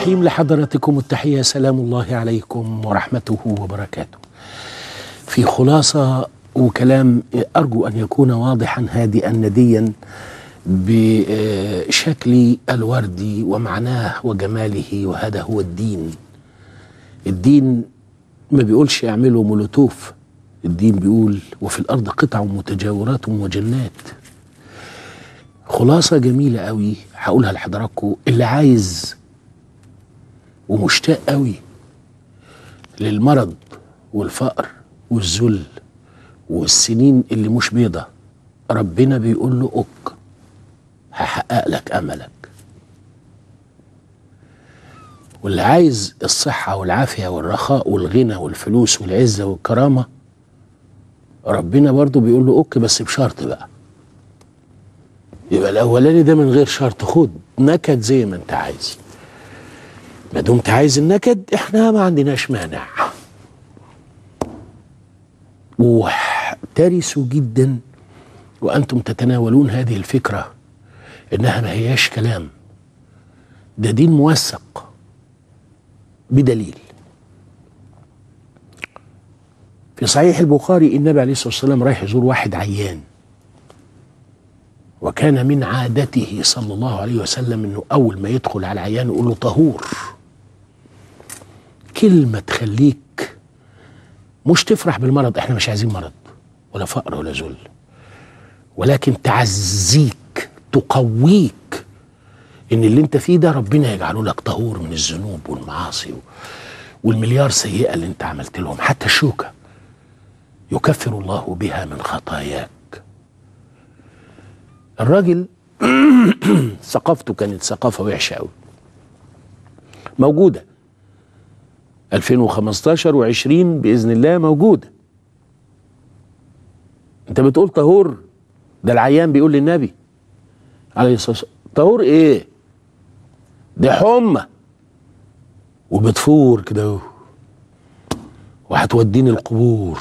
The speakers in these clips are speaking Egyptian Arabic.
الرحيم لحضراتكم التحية سلام الله عليكم ورحمته وبركاته في خلاصة وكلام أرجو أن يكون واضحا هادئا نديا بشكل الوردي ومعناه وجماله وهذا هو الدين الدين ما بيقولش اعملوا مولوتوف الدين بيقول وفي الأرض قطع متجاورات وجنات خلاصة جميلة قوي هقولها لحضراتكم اللي عايز ومشتاق قوي للمرض والفقر والذل والسنين اللي مش بيضة ربنا بيقول له أك هحقق لك أملك واللي عايز الصحة والعافية والرخاء والغنى والفلوس والعزة والكرامة ربنا برضو بيقول له أك بس بشرط بقى يبقى الأولاني ده من غير شرط خد نكد زي ما أنت عايز ما دمت عايز النكد احنا ما عندناش مانع واحترسوا جدا وانتم تتناولون هذه الفكره انها ما هياش كلام ده دين موثق بدليل في صحيح البخاري النبي عليه الصلاه والسلام رايح يزور واحد عيان وكان من عادته صلى الله عليه وسلم انه اول ما يدخل على العيان يقول له طهور كلمه تخليك مش تفرح بالمرض احنا مش عايزين مرض ولا فقر ولا ذل ولكن تعزيك تقويك ان اللي انت فيه ده ربنا يجعله لك طهور من الذنوب والمعاصي والمليار سيئه اللي انت عملت لهم حتى الشوكه يكفر الله بها من خطاياك الراجل ثقافته كانت ثقافه وحشه قوي موجوده 2015 و20 باذن الله موجوده انت بتقول طهور ده العيان بيقول للنبي عليه الصلاه والسلام طهور ايه ده حمى وبتفور كده وهتوديني القبور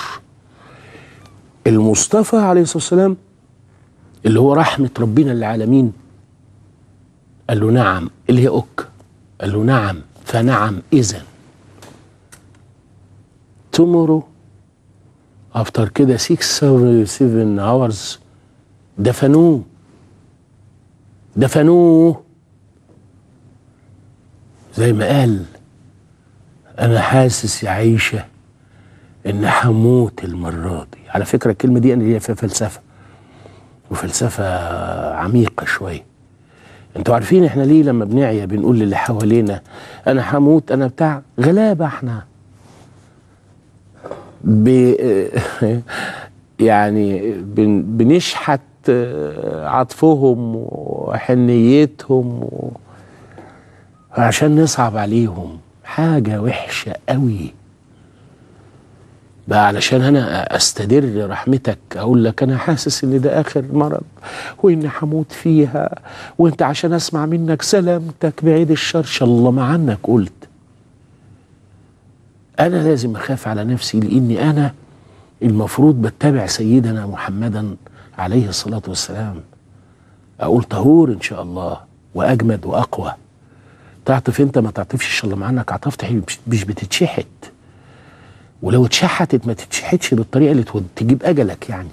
المصطفى عليه الصلاه والسلام اللي هو رحمه ربنا للعالمين قال له نعم اللي هي اك قال له نعم فنعم اذا tomorrow after كده 6 7 hours دفنوه دفنوه زي ما قال انا حاسس يا عيشه ان هموت المره دي على فكره الكلمه دي انا هي فيها فلسفه وفلسفه عميقه شويه انتوا عارفين احنا ليه لما بنعيا بنقول للي حوالينا انا هموت انا بتاع غلابه احنا ب يعني بن بنشحت عطفهم وحنيتهم و... عشان نصعب عليهم حاجة وحشة قوي بقى علشان انا استدر رحمتك اقول لك انا حاسس ان ده اخر مرض واني هموت فيها وانت عشان اسمع منك سلامتك بعيد الشر شاء الله ما عنك قلت انا لازم اخاف على نفسي لاني انا المفروض بتبع سيدنا محمدا عليه الصلاه والسلام اقول طهور ان شاء الله واجمد واقوى تعطف انت ما تعطفش ان شاء الله عنك عطفت مش بتتشحت ولو اتشحتت ما تتشحتش بالطريقه اللي تجيب اجلك يعني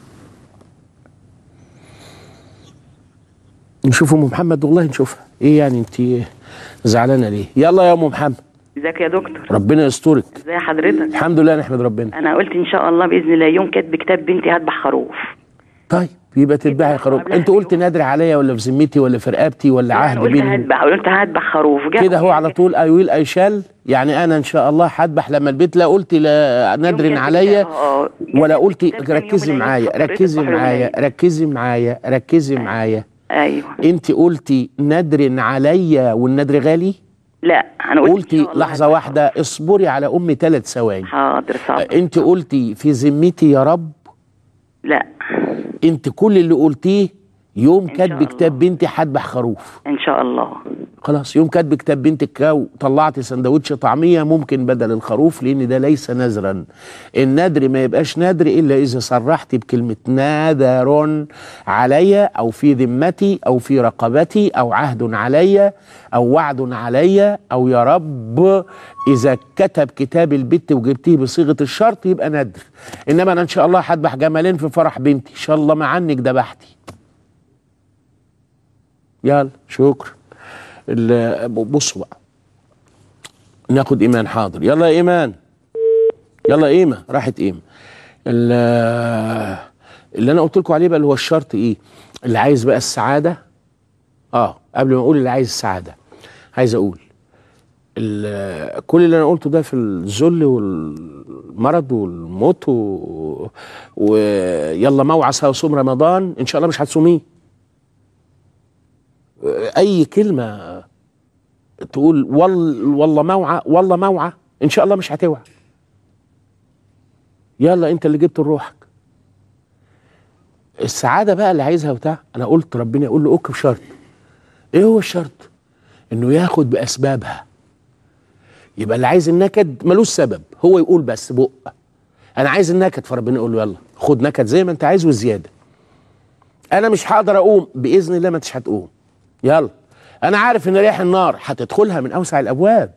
نشوف ام محمد والله نشوفها ايه يعني انت زعلانه ليه يلا يا ام محمد ازيك يا دكتور ربنا يسترك ازي حضرتك الحمد لله نحمد ربنا انا قلت ان شاء الله باذن الله يوم كاتب كتاب بنتي هذبح خروف طيب يبقى تذبحي خروف انت قلت نادر عليا ولا في ذمتي ولا في رقبتي ولا عهد قلت بيني هذبح قلت هذبح خروف كده هو على طول اي ويل اي شال يعني انا ان شاء الله هذبح لما البيت لا قلت لا نادر عليا ولا قلت ركزي معايا ركزي معايا ركزي معايا ركزي معايا ايوه انت قلتي نادر عليا والنادر غالي لا انا قلت قلتي لحظه واحده اصبري على امي ثلاث ثواني حاضر صعب انت قلتي في ذمتي يا رب لا انت كل اللي قلتيه يوم إن كاتب شاء كتاب الله. بنتي هذبح خروف ان شاء الله خلاص يوم كاتب كتاب بنتك كاو طلعت سندوتش طعميه ممكن بدل الخروف لان ده ليس نذرا النذر ما يبقاش نذر الا اذا صرحت بكلمه نذر علي او في ذمتي او في رقبتي او عهد علي او وعد علي او يا رب اذا كتب كتاب البت وجبتيه بصيغه الشرط يبقى نذر انما انا ان شاء الله هذبح جمالين في فرح بنتي ان شاء الله ما عنك ذبحتي يلا شكرا ال- بصوا بقى ناخد ايمان حاضر يلا يا ايمان يلا ايمه راحت ايمه ال- اللي انا قلت لكم عليه بقى اللي هو الشرط ايه اللي عايز بقى السعاده اه قبل ما اقول اللي عايز السعاده عايز اقول ال- كل اللي انا قلته ده في الذل والمرض والموت و... ويلا موعى وصوم رمضان ان شاء الله مش هتصوميه اي كلمه تقول وال والله موعى والله موعى ان شاء الله مش هتوعى يلا انت اللي جبت لروحك السعاده بقى اللي عايزها بتاع انا قلت ربنا يقول له اكتب شرط ايه هو الشرط انه ياخد باسبابها يبقى اللي عايز النكد ملوش سبب هو يقول بس بق انا عايز النكد فربنا يقول له يلا خد نكد زي ما انت عايز وزياده انا مش هقدر اقوم باذن الله ما انتش هتقوم يلا انا عارف ان ريح النار هتدخلها من اوسع الابواب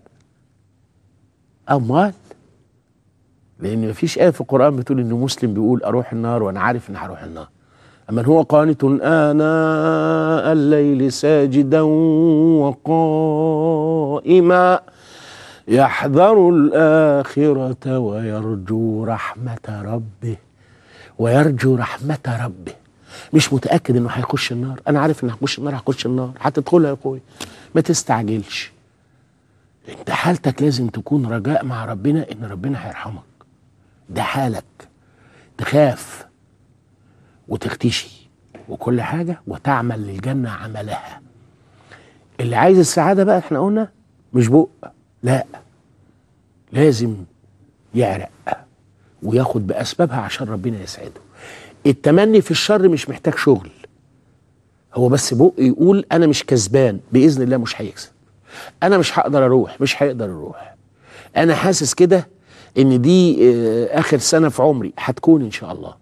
امال لان مفيش ايه في القران بتقول ان مسلم بيقول اروح النار وانا عارف ان هروح النار اما هو قانت اناء الليل ساجدا وقائما يحذر الاخره ويرجو رحمه ربه ويرجو رحمه ربه مش متاكد انه هيخش النار انا عارف انه هيخش النار هيخش النار هتدخلها يا اخويا ما تستعجلش انت حالتك لازم تكون رجاء مع ربنا ان ربنا هيرحمك ده حالك تخاف وتختشي وكل حاجه وتعمل للجنه عملها اللي عايز السعاده بقى احنا قلنا مش بق لا لازم يعرق وياخد باسبابها عشان ربنا يسعده التمني في الشر مش محتاج شغل هو بس بق يقول انا مش كسبان باذن الله مش هيكسب انا مش هقدر اروح مش هيقدر يروح انا حاسس كده ان دي آه، اخر سنه في عمري هتكون ان شاء الله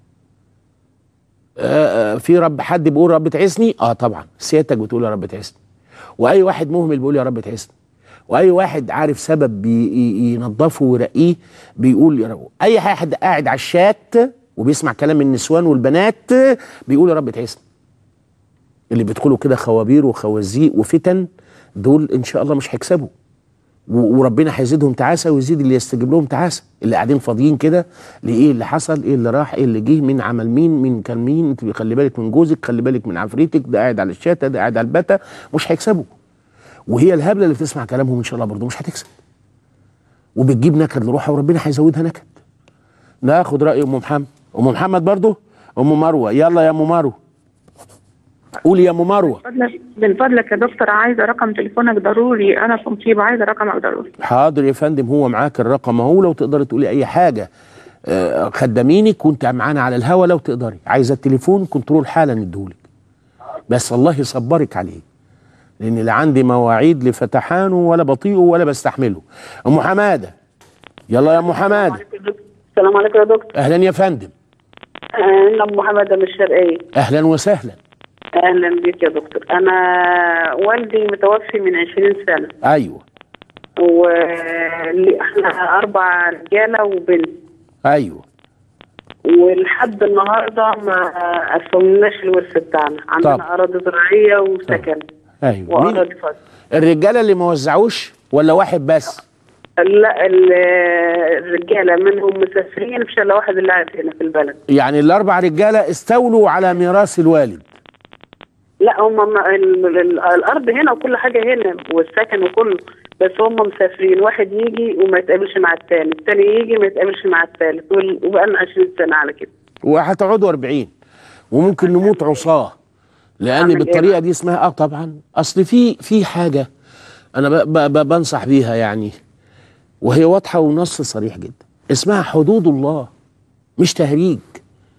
آه، آه، في رب حد بيقول رب تعسني اه طبعا سيادتك بتقول يا رب تعسني واي واحد مهمل بيقول يا رب تعسني واي واحد عارف سبب بي- ي- ينظفه ويرقيه بيقول يا رب اي حد قاعد على الشات وبيسمع كلام النسوان والبنات بيقول يا رب تعسني اللي بيدخلوا كده خوابير وخوازيق وفتن دول ان شاء الله مش هيكسبوا و- وربنا هيزيدهم تعاسه ويزيد اللي يستجيب لهم تعاسه اللي قاعدين فاضيين كده لايه اللي حصل ايه اللي راح ايه اللي جه مين عمل مين مين كان مين انت خلي بالك من جوزك خلي بالك من عفريتك ده قاعد على الشاته ده قاعد على البتا مش هيكسبوا وهي الهبله اللي بتسمع كلامهم ان شاء الله برضه مش هتكسب وبتجيب نكد لروحها وربنا هيزودها نكد ناخد راي ام محمد ام محمد برضه ام مروه يلا يا ام مروه قولي يا ام مروه فضلك من فضلك يا دكتور عايزه رقم تليفونك ضروري انا في مصيبه عايزه رقمك ضروري حاضر يا فندم هو معاك الرقم اهو لو تقدري تقولي اي حاجه آه، خدامينك وانت معانا على الهوا لو تقدري عايزه التليفون كنترول حالا نديهولك بس الله يصبرك عليه لان لا عندي مواعيد لفتحانه ولا بطيئه ولا بستحمله ام حماده يلا يا ام حماده السلام عليكم يا دكتور اهلا يا فندم انا ام محمد من الشرقيه اهلا وسهلا اهلا بيك يا دكتور انا والدي متوفي من 20 سنه ايوه واحنا اربع رجاله وبنت ايوه ولحد النهارده ما قسمناش الورث بتاعنا طب. عندنا اراضي زراعيه وسكن ايوه مين واراضي فاضيه الرجاله اللي ما وزعوش ولا واحد بس لا ال- الرجاله منهم مسافرين مفيش الا واحد اللي قاعد هنا في البلد يعني الاربع رجاله استولوا على ميراث الوالد لا هم ما- ال- ال- الارض هنا وكل حاجه هنا والسكن وكله بس هم مسافرين واحد يجي وما يتقابلش مع التاني التاني يجي ما يتقابلش مع التالت وال- وبقالنا 20 سنه على كده وهتقعدوا 40 وممكن نموت عصاه لان أعمل إيه بالطريقه بقى؟ دي اسمها اه طبعا اصل في في حاجه انا ب ب ب بنصح بيها يعني وهي واضحه ونص صريح جدا اسمها حدود الله مش تهريج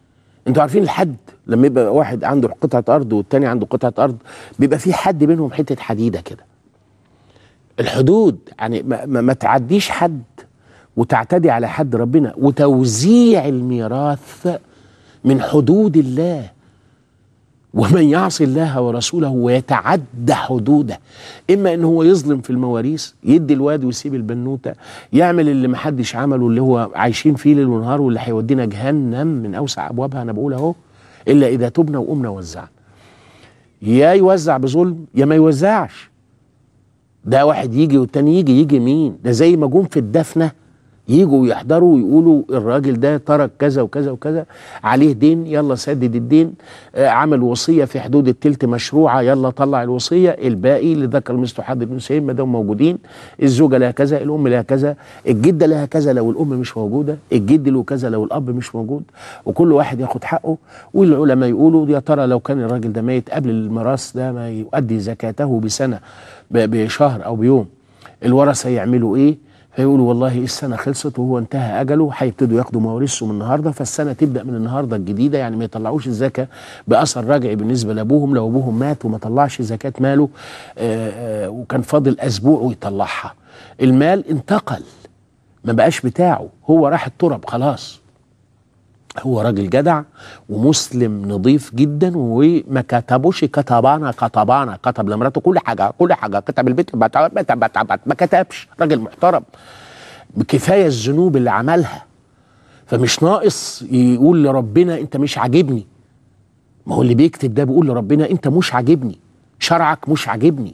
انتوا عارفين الحد لما يبقى واحد عنده قطعه ارض والتاني عنده قطعه ارض بيبقى في حد بينهم حته حديده كده الحدود يعني ما, ما, ما تعديش حد وتعتدي على حد ربنا وتوزيع الميراث من حدود الله ومن يعصي الله ورسوله ويتعدى حدوده اما ان هو يظلم في المواريث يدي الواد ويسيب البنوته يعمل اللي محدش عمله اللي هو عايشين فيه ليل ونهار واللي هيودينا جهنم من اوسع ابوابها انا بقول اهو الا اذا تبنا وقمنا وزعنا يا يوزع بظلم يا ما يوزعش ده واحد يجي والتاني يجي يجي مين ده زي ما جم في الدفنه يجوا يحضروا ويقولوا الراجل ده ترك كذا وكذا وكذا عليه دين يلا سدد الدين آه عمل وصيه في حدود التلت مشروعه يلا طلع الوصيه الباقي لذكر مثل حد بن سيد ما دام موجودين الزوجه لها كذا الام لها كذا الجده لها كذا لو الام مش موجوده الجد له كذا لو الاب مش موجود وكل واحد ياخد حقه والعلماء يقولوا يا ترى لو كان الراجل ده ميت قبل الميراث ده ما يؤدي زكاته بسنه بشهر او بيوم الورثه يعملوا ايه فيقولوا والله السنه خلصت وهو انتهى اجله هيبتدوا ياخدوا مواريثهم النهارده فالسنه تبدا من النهارده الجديده يعني ما يطلعوش الزكاه باثر رجعي بالنسبه لابوهم لو ابوهم مات وما طلعش زكاه ماله آآ آآ وكان فاضل اسبوع ويطلعها المال انتقل ما بقاش بتاعه هو راح التراب خلاص هو راجل جدع ومسلم نظيف جدا وما كتبوش كتبانا كتبانا كتب لمراته كل حاجه كل حاجه كتب البيت ما كتبش راجل محترم بكفايه الذنوب اللي عملها فمش ناقص يقول لربنا انت مش عاجبني ما هو اللي بيكتب ده بيقول لربنا انت مش عاجبني شرعك مش عاجبني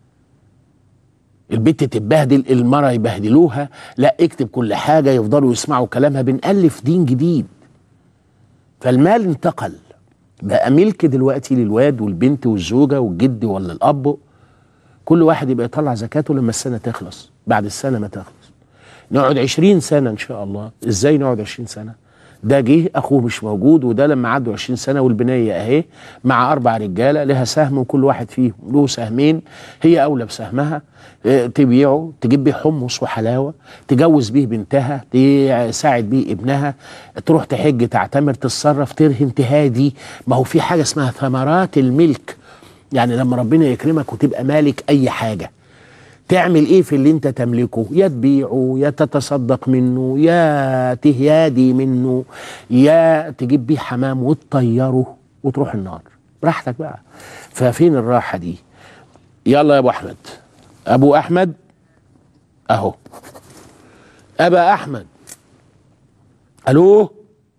البت تتبهدل المرة يبهدلوها لا اكتب كل حاجة يفضلوا يسمعوا كلامها بنألف دين جديد فالمال انتقل بقى ملك دلوقتي للواد والبنت والزوجة والجد ولا الأب كل واحد يبقى يطلع زكاته لما السنة تخلص بعد السنة ما تخلص نقعد عشرين سنة إن شاء الله إزاي نقعد عشرين سنة ده جه أخوه مش موجود وده لما عدوا عشرين سنة والبنية أهي مع أربع رجالة لها سهم وكل واحد فيهم له سهمين هي أولى بسهمها تبيعه تجيب بيه حمص وحلاوه تجوز بيه بنتها تساعد بيه ابنها تروح تحج تعتمر تتصرف ترهن تهادي ما هو في حاجه اسمها ثمرات الملك يعني لما ربنا يكرمك وتبقى مالك اي حاجه تعمل ايه في اللي انت تملكه يا تبيعه يا تتصدق منه يا تهيادي منه يا تجيب بيه حمام وتطيره وتروح النار براحتك بقى ففين الراحه دي يلا يا ابو احمد ابو احمد اهو ابا احمد الو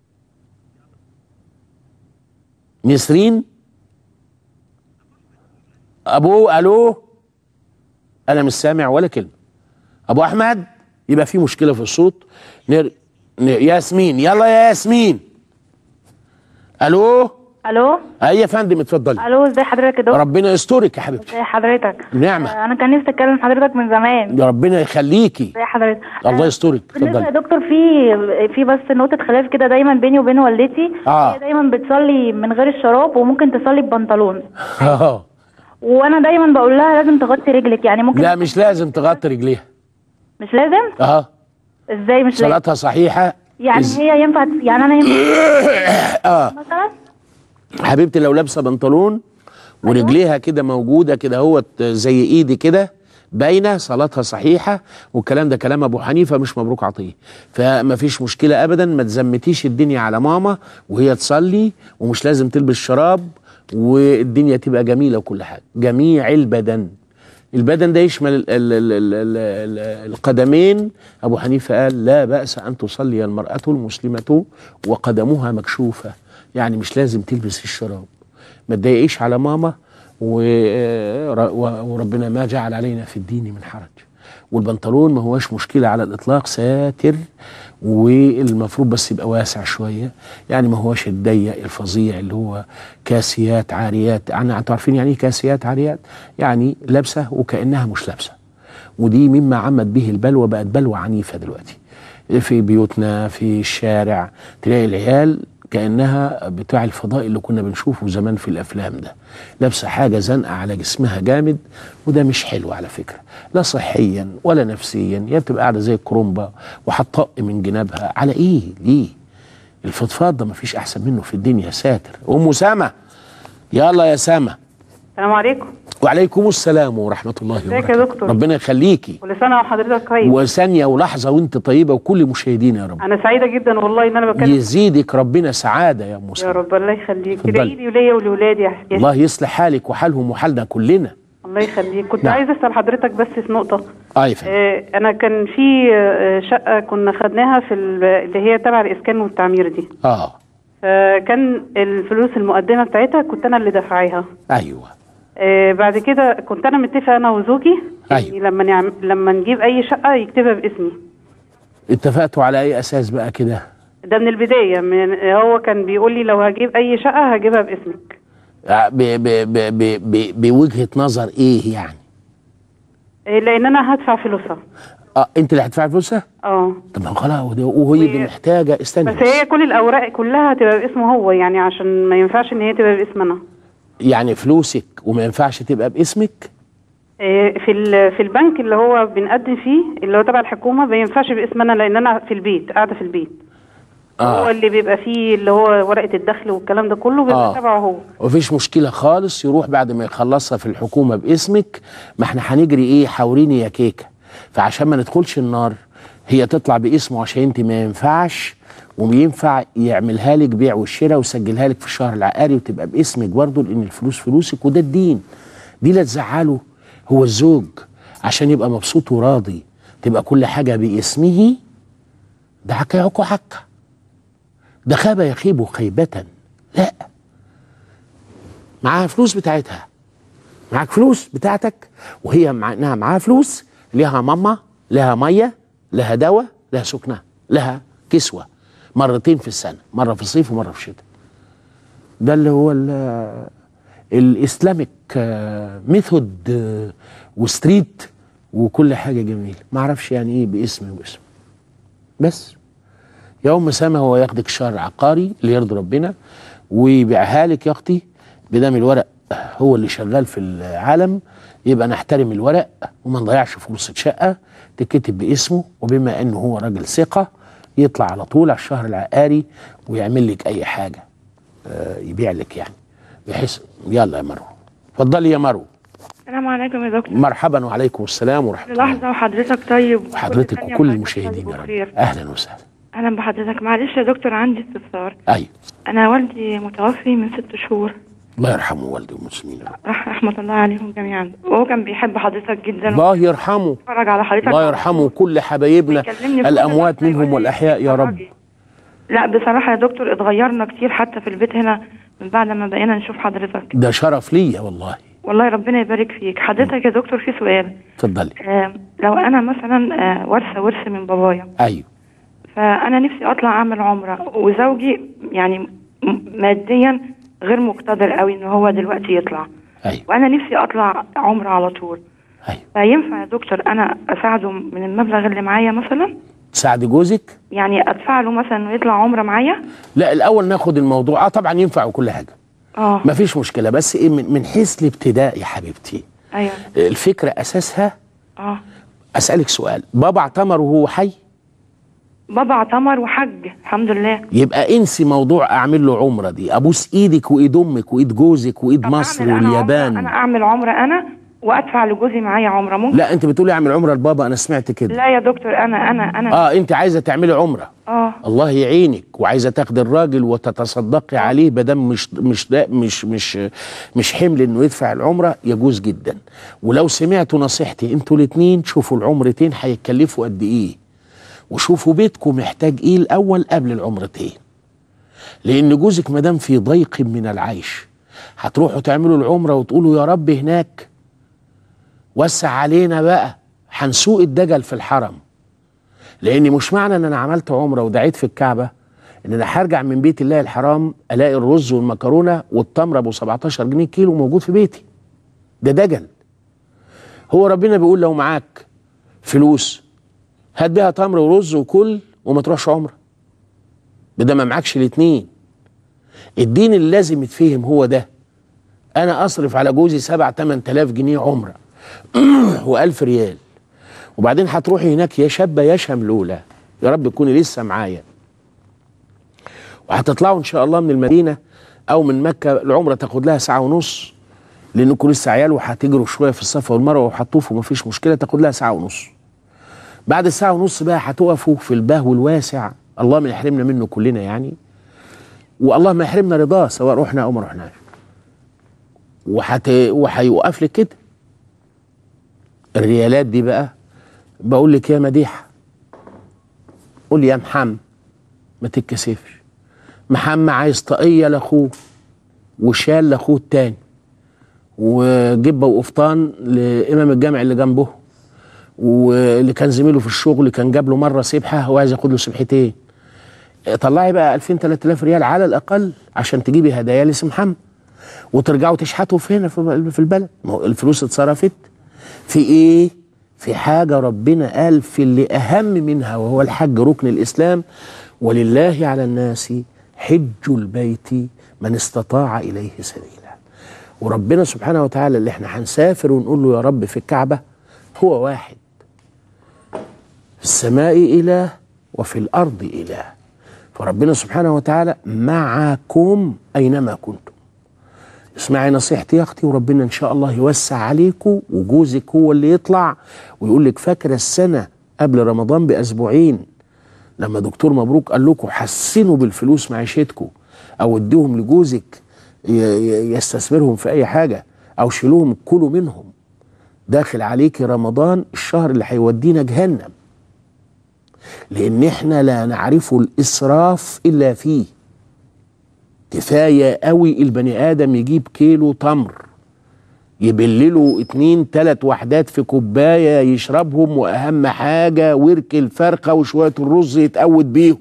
نسرين ابو الو انا مش سامع ولا كلمه ابو احمد يبقى في مشكله في الصوت نر... نر... ياسمين يلا يا ياسمين الو الو اي يا فندم اتفضلي الو ازي حضرتك يا دكتور ربنا يسترك يا حبيبتي ازي حضرتك نعمة. آه، انا كان نفسي اتكلم حضرتك من زمان يا ربنا يخليكي ازي حضرتك الله آه، يسترك بالنسبه يا اتفضلي دكتور في في بس نقطه خلاف كده دايما بيني وبين والدتي آه. هي دايما بتصلي من غير الشراب وممكن تصلي ببنطلون اه وانا دايما بقول لها لازم تغطي رجلك يعني ممكن لا مش لازم تغطي رجليها مش لازم اه ازاي مش لازم صلاتها صحيحه يعني إز- هي ينفع يعني انا ينفع اه مثلا حبيبتي لو لابسه بنطلون ورجليها كده موجوده كده هو زي ايدي كده باينه صلاتها صحيحه والكلام ده كلام ابو حنيفه مش مبروك عطيه فما فيش مشكله ابدا ما تزمتيش الدنيا على ماما وهي تصلي ومش لازم تلبس شراب والدنيا تبقى جميله وكل حاجه جميع البدن البدن ده يشمل ال ال ال ال ال ال القدمين ابو حنيفه قال لا باس ان تصلي المراه المسلمه وقدمها مكشوفه يعني مش لازم تلبس الشراب ما تضايقيش على ماما و- و- وربنا ما جعل علينا في الدين من حرج والبنطلون ما هوش مشكلة على الإطلاق ساتر والمفروض بس يبقى واسع شوية يعني ما هوش الضيق الفظيع اللي هو كاسيات عاريات يعني انتوا عارفين يعني ايه كاسيات عاريات يعني لابسة وكأنها مش لابسة ودي مما عمت به البلوى بقت بلوى عنيفة دلوقتي في بيوتنا في الشارع تلاقي العيال كأنها بتاع الفضاء اللي كنا بنشوفه زمان في الأفلام ده لابسة حاجة زنقة على جسمها جامد وده مش حلو على فكرة لا صحيا ولا نفسيا يا بتبقى قاعدة زي الكرومبة وهتطق من جنابها على إيه ليه الفضفاض ده مفيش احسن منه في الدنيا يا ساتر ام سما يلا يا سما السلام عليكم وعليكم السلام ورحمه الله ازيك يا وبركاته دكتور؟ ربنا يخليكي كل سنه وحضرتك طيب وثانيه ولحظه وانت طيبه وكل مشاهدينا يا رب انا سعيده جدا والله ان انا بكلم يزيدك ربنا سعاده يا ام يا سما رب الله يخليك اتفضلي. تدعي لي وليا ولولادي يا حسين الله يصلح حالك وحالهم وحالنا كلنا الله يخليك كنت نعم. عايزه اسال حضرتك بس في نقطه اه يا فندم آه، انا كان في آه، شقه كنا خدناها في ال- اللي هي تبع الاسكان والتعمير دي اه فكان الفلوس المقدمه بتاعتها كنت انا اللي دافعاها ايوه آه، بعد كده كنت انا متفقه انا وزوجي أيوة. إني لما نعم لما نجيب اي شقه يكتبها باسمي اتفقتوا على اي اساس بقى كده ده من البدايه من هو كان بيقول لي لو هجيب اي شقه هجيبها باسمك آه، ب- ب- ب- ب- ب- بوجهه نظر ايه يعني آه، لان انا هدفع فلوسها اه انت اللي هتدفعي فلوسها اه طب ما خلاص وده- وهي اللي و- محتاجه استني بس هي كل الاوراق كلها هتبقى باسمه هو يعني عشان ما ينفعش ان هي تبقى باسم انا يعني فلوسك وما ينفعش تبقى باسمك آه، في ال- في البنك اللي هو بنقدم فيه اللي هو تبع الحكومه ما ينفعش باسم انا لان انا في البيت قاعده في البيت هو اه اللي بيبقى فيه اللي هو ورقه الدخل والكلام ده كله بيبقى آه. تبعه هو مفيش مشكله خالص يروح بعد ما يخلصها في الحكومه باسمك ما احنا هنجري ايه حوريني يا كيكه فعشان ما ندخلش النار هي تطلع باسمه عشان انت ما ينفعش وينفع يعملها لك بيع والشراء ويسجلها لك في الشهر العقاري وتبقى باسمك برضه لان الفلوس فلوسك وده الدين دي لا تزعله هو الزوج عشان يبقى مبسوط وراضي تبقى كل حاجه باسمه ده حكا يعكو حكا ده خاب يخيب خيبة لا معاها فلوس بتاعتها معاك فلوس بتاعتك وهي مع انها معاها فلوس لها ماما لها ميه لها دواء لها سكنه لها كسوه مرتين في السنه مره في الصيف ومره في الشتاء ده اللي هو ال- الاسلامك آه، ميثود آه، وستريت وكل حاجه جميله ما اعرفش يعني ايه باسم واسم بس يوم سما هو ياخدك الشهر العقاري اللي يرضي ربنا ويبيعها لك يا اختي بدم الورق هو اللي شغال في العالم يبقى نحترم الورق وما نضيعش فلوس الشقه تكتب باسمه وبما انه هو راجل ثقه يطلع على طول على الشهر العقاري ويعمل لك اي حاجه آه، يبيع لك يعني بحيث يلا يا مروه اتفضلي يا مروه السلام عليكم يا دكتور مرحبا وعليكم السلام ورحمه الله لحظة وحضرتك طيب وحضرتك ثانية وكل وحضرتك المشاهدين يا رب بخير. اهلا وسهلا أهلا بحضرتك معلش يا دكتور عندي استفسار ايوه أنا والدي متوفي من ست شهور الله يرحمه والدي والمسلمين يا رب رح رحمة الله عليهم جميعا وهو كان بيحب حضرتك جدا الله يرحمه واتفرج على حضرتك الله يرحمه كل حبايبنا ويكلمني في الاموات كل لحظة منهم يقول لي والاحياء يا رب اتفرجي. لا بصراحة يا دكتور اتغيرنا كتير حتى في البيت هنا من بعد ما بقينا نشوف حضرتك ده شرف ليا والله والله ربنا يبارك فيك حضرتك يا دكتور في سؤال اتفضلي آه لو أنا مثلا آه وارثة ورث من بابايا ايوه فانا نفسي اطلع اعمل عمره وزوجي يعني م- ماديا غير مقتدر قوي ان هو دلوقتي يطلع ايوه وانا نفسي اطلع عمره على طول ايوه فينفع يا دكتور انا اساعده من المبلغ اللي معايا مثلا تساعد جوزك يعني ادفع له مثلا انه يطلع عمره معايا لا الاول ناخد الموضوع اه طبعا ينفع وكل حاجه اه ما فيش مشكله بس ايه من, من حيث الابتداء يا حبيبتي ايوه الفكره اساسها اه اسالك سؤال بابا اعتمر وهو حي بابا اعتمر وحج الحمد لله يبقى انسي موضوع اعمل له عمره دي ابوس ايدك وايد امك وايد جوزك وايد طب مصر أعمل أنا عمرة- واليابان انا اعمل عمره انا وادفع لجوزي معايا عمره ممكن لا انت بتقولي اعمل عمره لبابا انا سمعت كده لا يا دكتور انا انا انا اه انت عايزه تعملي عمره اه الله يعينك وعايزه تاخدي الراجل وتتصدقي عليه بدم مش مش ده مش مش مش حمل انه يدفع العمره يجوز جدا ولو سمعتوا نصيحتي انتوا الاثنين شوفوا العمرتين هيتكلفوا قد ايه وشوفوا بيتكم محتاج ايه الاول قبل العمرتين لان جوزك مادام في ضيق من العيش هتروحوا تعملوا العمره وتقولوا يا رب هناك وسع علينا بقى هنسوق الدجل في الحرم لان مش معنى ان انا عملت عمره ودعيت في الكعبه ان انا هرجع من بيت الله الحرام الاقي الرز والمكرونه والتمر ابو 17 جنيه كيلو موجود في بيتي ده دجل هو ربنا بيقول لو معاك فلوس هات بيها تمر ورز وكل وما تروحش عمره ده ما معكش الاتنين الدين اللي لازم يتفهم هو ده انا اصرف على جوزي سبع تمن تلاف جنيه عمره والف ريال وبعدين هتروحي هناك يا شابه يا شملوله يا رب تكوني لسه معايا وهتطلعوا ان شاء الله من المدينه او من مكه العمره تاخد لها ساعه ونص لانكم لسه عيال وهتجروا شويه في الصفا والمروه وهتطوفوا مفيش مشكله تاخد لها ساعه ونص بعد الساعه ونص بقى هتقفوا في البهو الواسع الله ما يحرمنا منه كلنا يعني والله ما يحرمنا رضاه سواء رحنا او ما رحناش وحت... وهيوقف لك كده الريالات دي بقى بقول لك يا مديحه قول يا محمد ما تتكسفش محمد عايز طاقيه لاخوه وشال لاخوه التاني وجبه وقفطان لامام الجامع اللي جنبه واللي كان زميله في الشغل كان جاب له مره سبحه هو عايز ياخد له سبحتين طلعي بقى 2000 3000 ريال على الاقل عشان تجيبي هدايا لاسم محمد وترجعوا تشحتوا في هنا في في البلد ما هو الفلوس اتصرفت في ايه في حاجه ربنا قال في اللي اهم منها وهو الحج ركن الاسلام ولله على الناس حج البيت من استطاع اليه سبيلا وربنا سبحانه وتعالى اللي احنا هنسافر ونقول له يا رب في الكعبه هو واحد في السماء اله وفي الارض اله فربنا سبحانه وتعالى معكم اينما كنتم اسمعي نصيحتي يا اختي وربنا ان شاء الله يوسع عليكم وجوزك هو اللي يطلع ويقول لك فاكره السنه قبل رمضان باسبوعين لما دكتور مبروك قال لكم حسنوا بالفلوس معيشتكم او اديهم لجوزك ي- ي- يستثمرهم في اي حاجه او شيلوهم كلوا منهم داخل عليك رمضان الشهر اللي هيودينا جهنم لان احنا لا نعرف الاسراف الا فيه كفايه قوي البني ادم يجيب كيلو تمر يبلله اتنين تلات وحدات في كوبايه يشربهم واهم حاجه ورك الفرخه وشويه الرز يتقود بيهم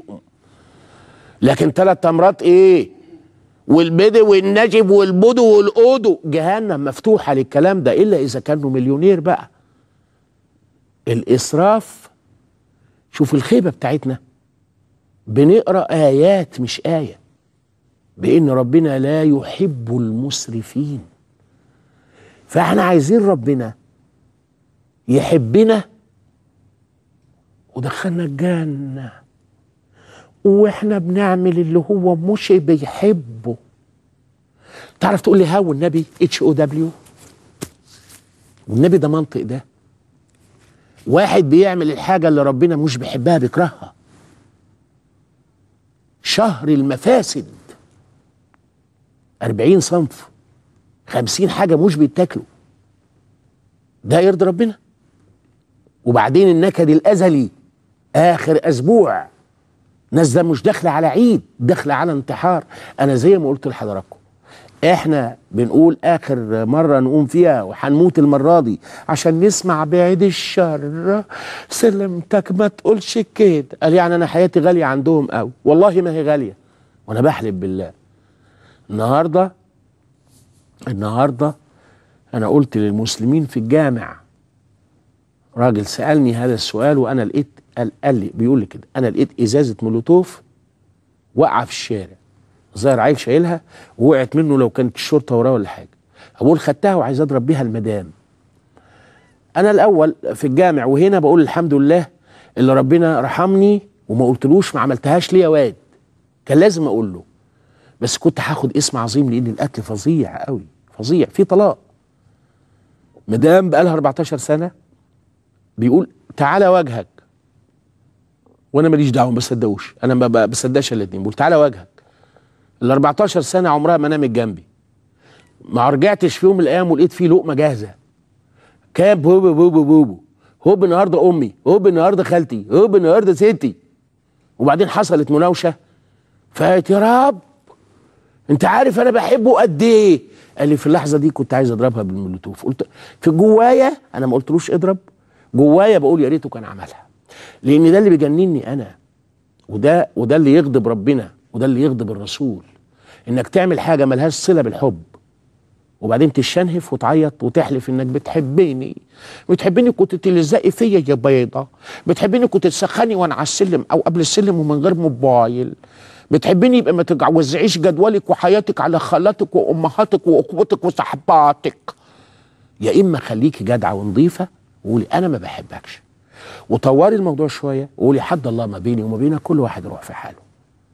لكن تلات تمرات ايه والبدو والنجب والبدو والقودو جهنم مفتوحه للكلام ده الا اذا كانوا مليونير بقى الاسراف شوف الخيبه بتاعتنا بنقرا ايات مش ايه بان ربنا لا يحب المسرفين فاحنا عايزين ربنا يحبنا ودخلنا الجنه واحنا بنعمل اللي هو مش بيحبه تعرف تقول لي هاو النبي اتش او دبليو والنبي ده منطق ده واحد بيعمل الحاجة اللي ربنا مش بيحبها بيكرهها شهر المفاسد أربعين صنف خمسين حاجة مش بيتاكلوا ده يرضي ربنا وبعدين النكد الأزلي آخر أسبوع ناس ده مش داخلة على عيد داخلة على انتحار أنا زي ما قلت لحضراتكم احنا بنقول اخر مره نقوم فيها وهنموت المره دي عشان نسمع بعيد الشر سلمتك ما تقولش كده قال يعني انا حياتي غاليه عندهم قوي والله ما هي غاليه وانا بحلف بالله النهارده النهارده انا قلت للمسلمين في الجامع راجل سالني هذا السؤال وانا لقيت قال, قال لي بيقول لي كده انا لقيت ازازه مولوتوف واقعه في الشارع ظاهر عيل شايلها ووقعت منه لو كانت الشرطه وراه ولا حاجه بقول خدتها وعايز اضرب بيها المدام انا الاول في الجامع وهنا بقول الحمد لله اللي ربنا رحمني وما قلتلوش ما عملتهاش ليه يا واد كان لازم اقول له بس كنت هاخد اسم عظيم لان القتل فظيع قوي فظيع في طلاق مدام بقالها 14 سنه بيقول تعالى وجهك وانا ماليش دعوه ما بصدقوش انا ما بصدقش الاثنين بقول تعالى وجهك ال 14 سنه عمرها ما نامت جنبي ما رجعتش في يوم من الايام ولقيت فيه لقمه جاهزه كاب هوب هوب هوب هوب النهارده امي هوب النهارده خالتي هوب النهارده ستي وبعدين حصلت مناوشه فقالت يا رب انت عارف انا بحبه قد ايه قال لي في اللحظه دي كنت عايز اضربها بالمولوتوف قلت في جوايا انا ما قلتلوش اضرب جوايا بقول يا ريته كان عملها لان ده اللي بيجنني انا وده وده اللي يغضب ربنا وده اللي يغضب الرسول انك تعمل حاجه ملهاش صله بالحب وبعدين تشنهف وتعيط وتحلف انك بتحبني بتحبني كنت تلزقي فيا يا بيضه بتحبني كنت تسخني وانا على السلم او قبل السلم ومن غير موبايل بتحبني يبقى ما توزعيش جدولك وحياتك على خالاتك وامهاتك واخواتك وصحباتك يا اما خليكي جدعه ونظيفه وقولي انا ما بحبكش وطوري الموضوع شويه وقولي حد الله ما بيني وما بينك كل واحد يروح في حاله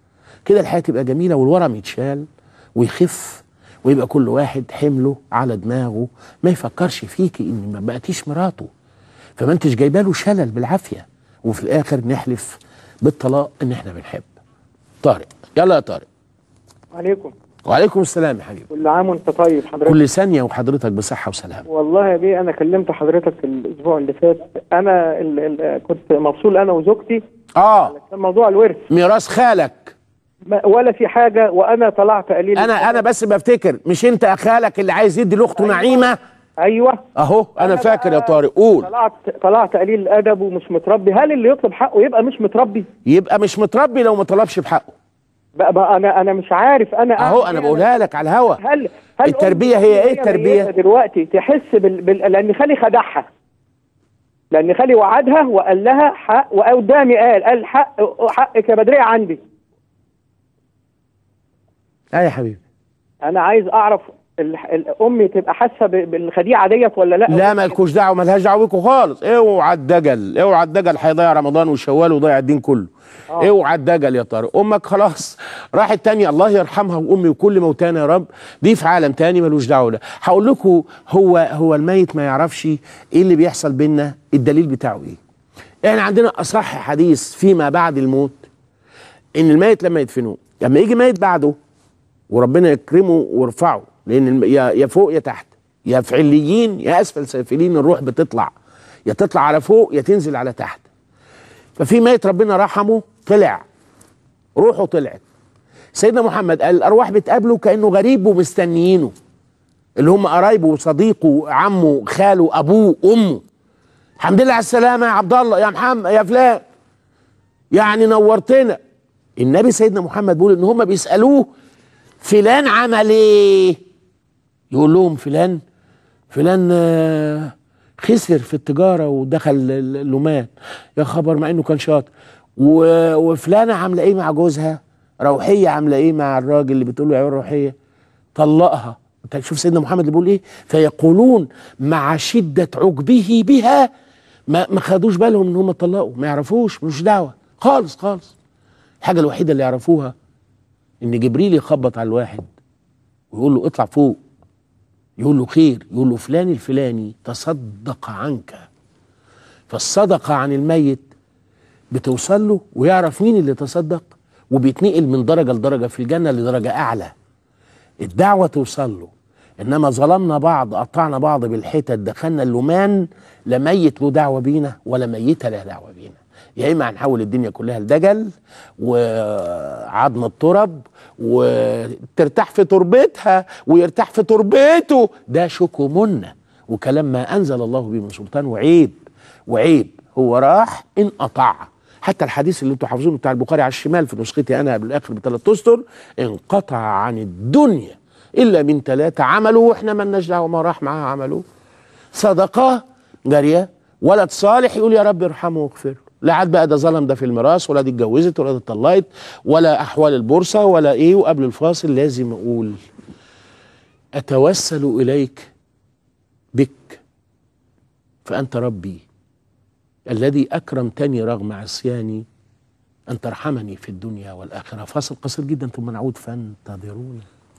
كده الحياه تبقى جميله والورم يتشال ويخف ويبقى كل واحد حمله على دماغه ما يفكرش فيكي ان ما بقتيش مراته فما انتش جايبه له شلل بالعافيه وفي الاخر نحلف بالطلاق ان احنا بنحب طارق يلا يا طارق عليكم وعليكم السلام يا حبيبي كل عام وانت طيب حضرتك كل ثانيه وحضرتك بصحه وسلامه والله يا بيه انا كلمت حضرتك الاسبوع اللي فات انا ال ال كنت مفصول انا وزوجتي اه كان موضوع الورث ميراث خالك ما- ولا في حاجه وانا طلعت قليل انا انا بس بفتكر مش انت خالك اللي عايز يدي لاخته نعيمه ايوه اهو انا فاكر يا طارق قول طلعت طلعت قليل الادب ومش متربي هل اللي يطلب حقه يبقى مش متربي يبقى مش متربي لو ما طلبش بحقه بقى, بقى انا انا مش عارف انا اهو أعمل انا إيه؟ بقولها لك على الهوا هل هل التربية أمي هي إيه وهي التربية؟ ميتة دلوقتي تحس بال... بال... لان خالي خدعها لان خالي وعدها وقال لها حق وقدامي قال قال حق حقك يا بدريه عندي اه يا حبيبي انا عايز اعرف ال... ال... امي تبقى حاسه ب... بالخديعه ديت ولا لا لا مالكوش دعوه مالهاش دعوه بيكوا خالص اوعى الدجل اوعى الدجل هيضيع رمضان وشوال ويضيع الدين كله اوعى الدجل يا طارق امك خلاص راحت تاني الله يرحمها وامي وكل موتانا يا رب دي في عالم تاني ملوش دعوه ده هقول لكم هو هو الميت ما يعرفش ايه اللي بيحصل بينا الدليل بتاعه ايه احنا عندنا اصح حديث فيما بعد الموت ان الميت لما يدفنوه لما يجي ميت بعده وربنا يكرمه ويرفعه لان الم- يا يا فوق يا تحت يا في عليين يا اسفل سافلين الروح بتطلع يا تطلع على فوق يا تنزل على تحت ففي ميت ربنا رحمه طلع روحه طلعت سيدنا محمد قال الارواح بتقابله كانه غريب ومستنيينه اللي هم قرايبه وصديقه عمه خاله ابوه امه الحمد لله على السلامه يا عبد الله يا محمد يا فلان يعني نورتنا النبي سيدنا محمد بيقول ان هم بيسالوه فلان عمل ايه يقول لهم فلان فلان آه، خسر في التجاره ودخل ال- اللومان يا خبر مع انه كان شاطر و- وفلانه عامله ايه مع جوزها روحيه عامله ايه مع الراجل اللي بتقول له يا روحيه طلقها انت شوف سيدنا محمد اللي بيقول ايه فيقولون مع شده عجبه بها ما ما خدوش بالهم ان هم طلقوا ما يعرفوش مش دعوه خالص خالص الحاجه الوحيده اللي يعرفوها ان جبريل يخبط على الواحد ويقول له اطلع فوق يقول له خير يقول له فلان الفلاني تصدق عنك فالصدقه عن الميت بتوصل له ويعرف مين اللي تصدق وبيتنقل من درجه لدرجه في الجنه لدرجه اعلى الدعوه توصل له انما ظلمنا بعض قطعنا بعض بالحتت دخلنا اللومان لا ميت له دعوه بينا ولا ميته له دعوه بينا يا اما هنحول الدنيا كلها لدجل وعظم الترب وترتاح في تربتها ويرتاح في تربته ده شكمنا وكلام ما انزل الله به من سلطان وعيب وعيب هو راح انقطع حتى الحديث اللي انتوا حافظينه بتاع البخاري على الشمال في نسختي انا قبل الاخر بثلاث اسطر انقطع عن الدنيا الا من ثلاثه عملوا واحنا مالناش دعوه ما راح معاه عملوا صدقه جاريه ولد صالح يقول يا رب ارحمه واغفر له لا عاد بقى ده ظلم ده في الميراث ولا دي اتجوزت ولا دي اتطلقت ولا احوال البورصه ولا ايه وقبل الفاصل لازم اقول اتوسل اليك بك فانت ربي الذي اكرمتني رغم عصياني ان ترحمني في الدنيا والاخره فاصل قصير جدا ثم نعود فانتظروني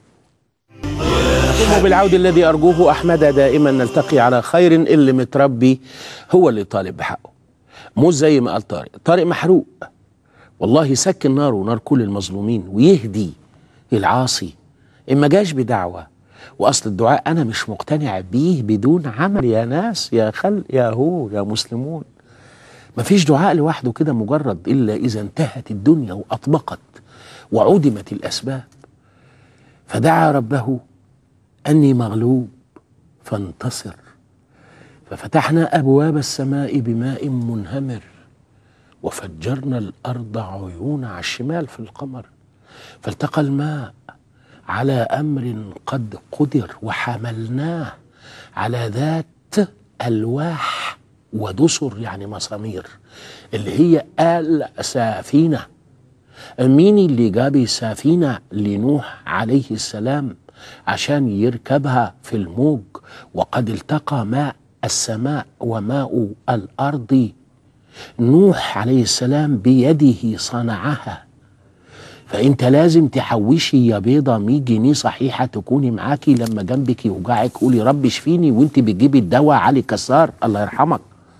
ثم بالعود الذي ارجوه احمد دائما نلتقي على خير اللي متربي هو اللي طالب بحقه مش زي ما قال طارق طارق محروق والله يسكن ناره ونار كل المظلومين ويهدي العاصي إن ما جاش بدعوة وأصل الدعاء أنا مش مقتنع بيه بدون عمل يا ناس يا خل يا هو يا مسلمون مفيش دعاء لوحده كده مجرد إلا إذا انتهت الدنيا وأطبقت وعدمت الأسباب فدعا ربه أني مغلوب فانتصر ففتحنا أبواب السماء بماء منهمر وفجرنا الأرض عيون على الشمال في القمر فالتقى الماء على أمر قد قدر وحملناه على ذات ألواح ودسر يعني مسامير اللي هي السفينة مين اللي جاب السفينة لنوح عليه السلام عشان يركبها في الموج وقد التقى ماء السماء وماء الأرض نوح عليه السلام بيده صنعها فانت لازم تحوشي يا بيضة 100 جنيه صحيحة تكوني معاكي لما جنبك يوجعك قولي رب اشفيني وانت بتجيبي الدواء علي كسار الله يرحمك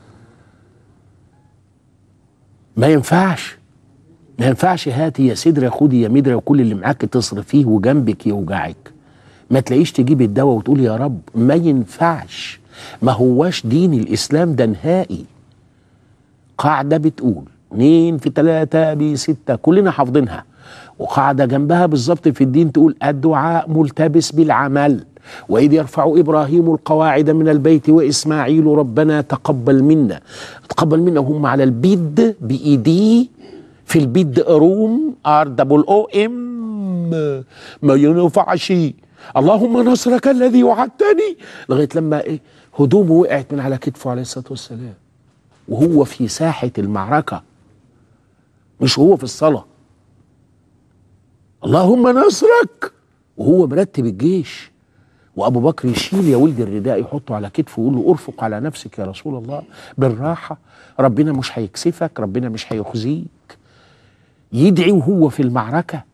ما ينفعش ما ينفعش هاتي يا سدرة خدي يا مدرة وكل اللي معاك تصرفيه وجنبك يوجعك ما تلاقيش تجيبي الدواء وتقولي يا رب ما ينفعش ما هواش دين الإسلام ده نهائي قاعدة بتقول اتنين في تلاتة بستة كلنا حافظينها وقاعدة جنبها بالظبط في الدين تقول الدعاء ملتبس بالعمل وإذ يرفع إبراهيم القواعد من البيت وإسماعيل ربنا تقبل منا تقبل منا هم على البيد بإيديه في البيد روم ار دبل او ام ما ينفعش اللهم نصرك الذي وعدتني لغايه لما ايه هدومه وقعت من على كتفه عليه الصلاه والسلام وهو في ساحه المعركه مش هو في الصلاه اللهم نصرك وهو مرتب الجيش وابو بكر يشيل يا ولد الرداء يحطه على كتفه ويقول له ارفق على نفسك يا رسول الله بالراحه ربنا مش هيكسفك ربنا مش هيخزيك يدعي وهو في المعركه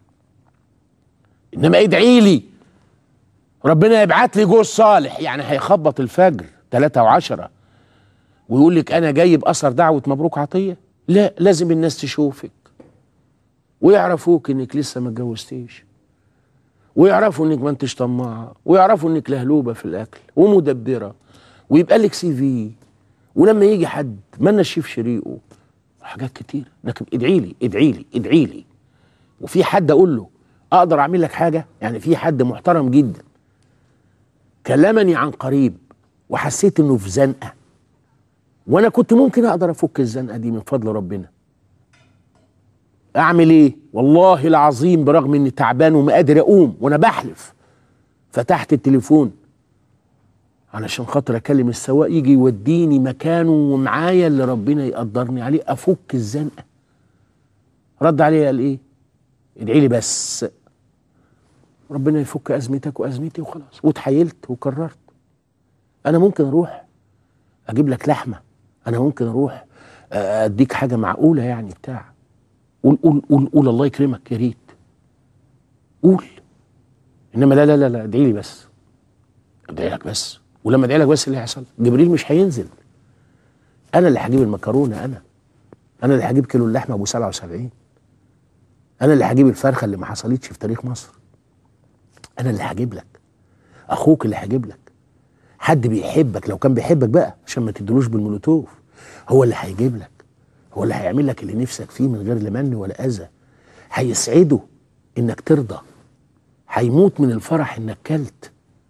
انما ادعي لي ربنا يبعت لي جوز صالح يعني هيخبط الفجر ثلاثة وعشرة ويقول لك انا جايب اثر دعوه مبروك عطيه لا لازم الناس تشوفك ويعرفوك انك لسه ما اتجوزتيش ويعرفوا انك ما انتش طماعه ويعرفوا انك لهلوبه في الاكل ومدبره ويبقى لك سي في ولما يجي حد ما نشيف شريقه حاجات كتير لكن ادعي لي ادعي لي ادعي لي وفي حد اقول له اقدر اعمل لك حاجه يعني في حد محترم جدا كلمني عن قريب وحسيت انه في زنقه وانا كنت ممكن اقدر افك الزنقه دي من فضل ربنا اعمل ايه والله العظيم برغم اني تعبان وما قادر اقوم وانا بحلف فتحت التليفون علشان خاطر اكلم السواق يجي يوديني مكانه ومعايا اللي ربنا يقدرني عليه افك الزنقه رد عليه قال ايه ادعي لي بس ربنا يفك ازمتك وازمتي وخلاص واتحايلت وكررت انا ممكن اروح اجيب لك لحمه انا ممكن اروح آه، اديك حاجه معقوله يعني بتاع قول قول قول قول الله يكرمك يا ريت قول انما لا لا لا لا ادعي لي بس ادعي لك بس ولما ادعي لك بس اللي هيحصل جبريل مش هينزل انا اللي هجيب المكرونه انا انا اللي هجيب كيلو اللحمه ابو 77 انا اللي هجيب الفرخه اللي ما حصلتش في تاريخ مصر انا اللي هجيب لك اخوك اللي هجيب لك حد بيحبك لو كان بيحبك بقى عشان ما تدلوش بالمولوتوف هو اللي هيجيب لك هو اللي هيعمل لك اللي نفسك فيه من غير لا من ولا اذى هيسعده انك ترضى هيموت من الفرح انك كلت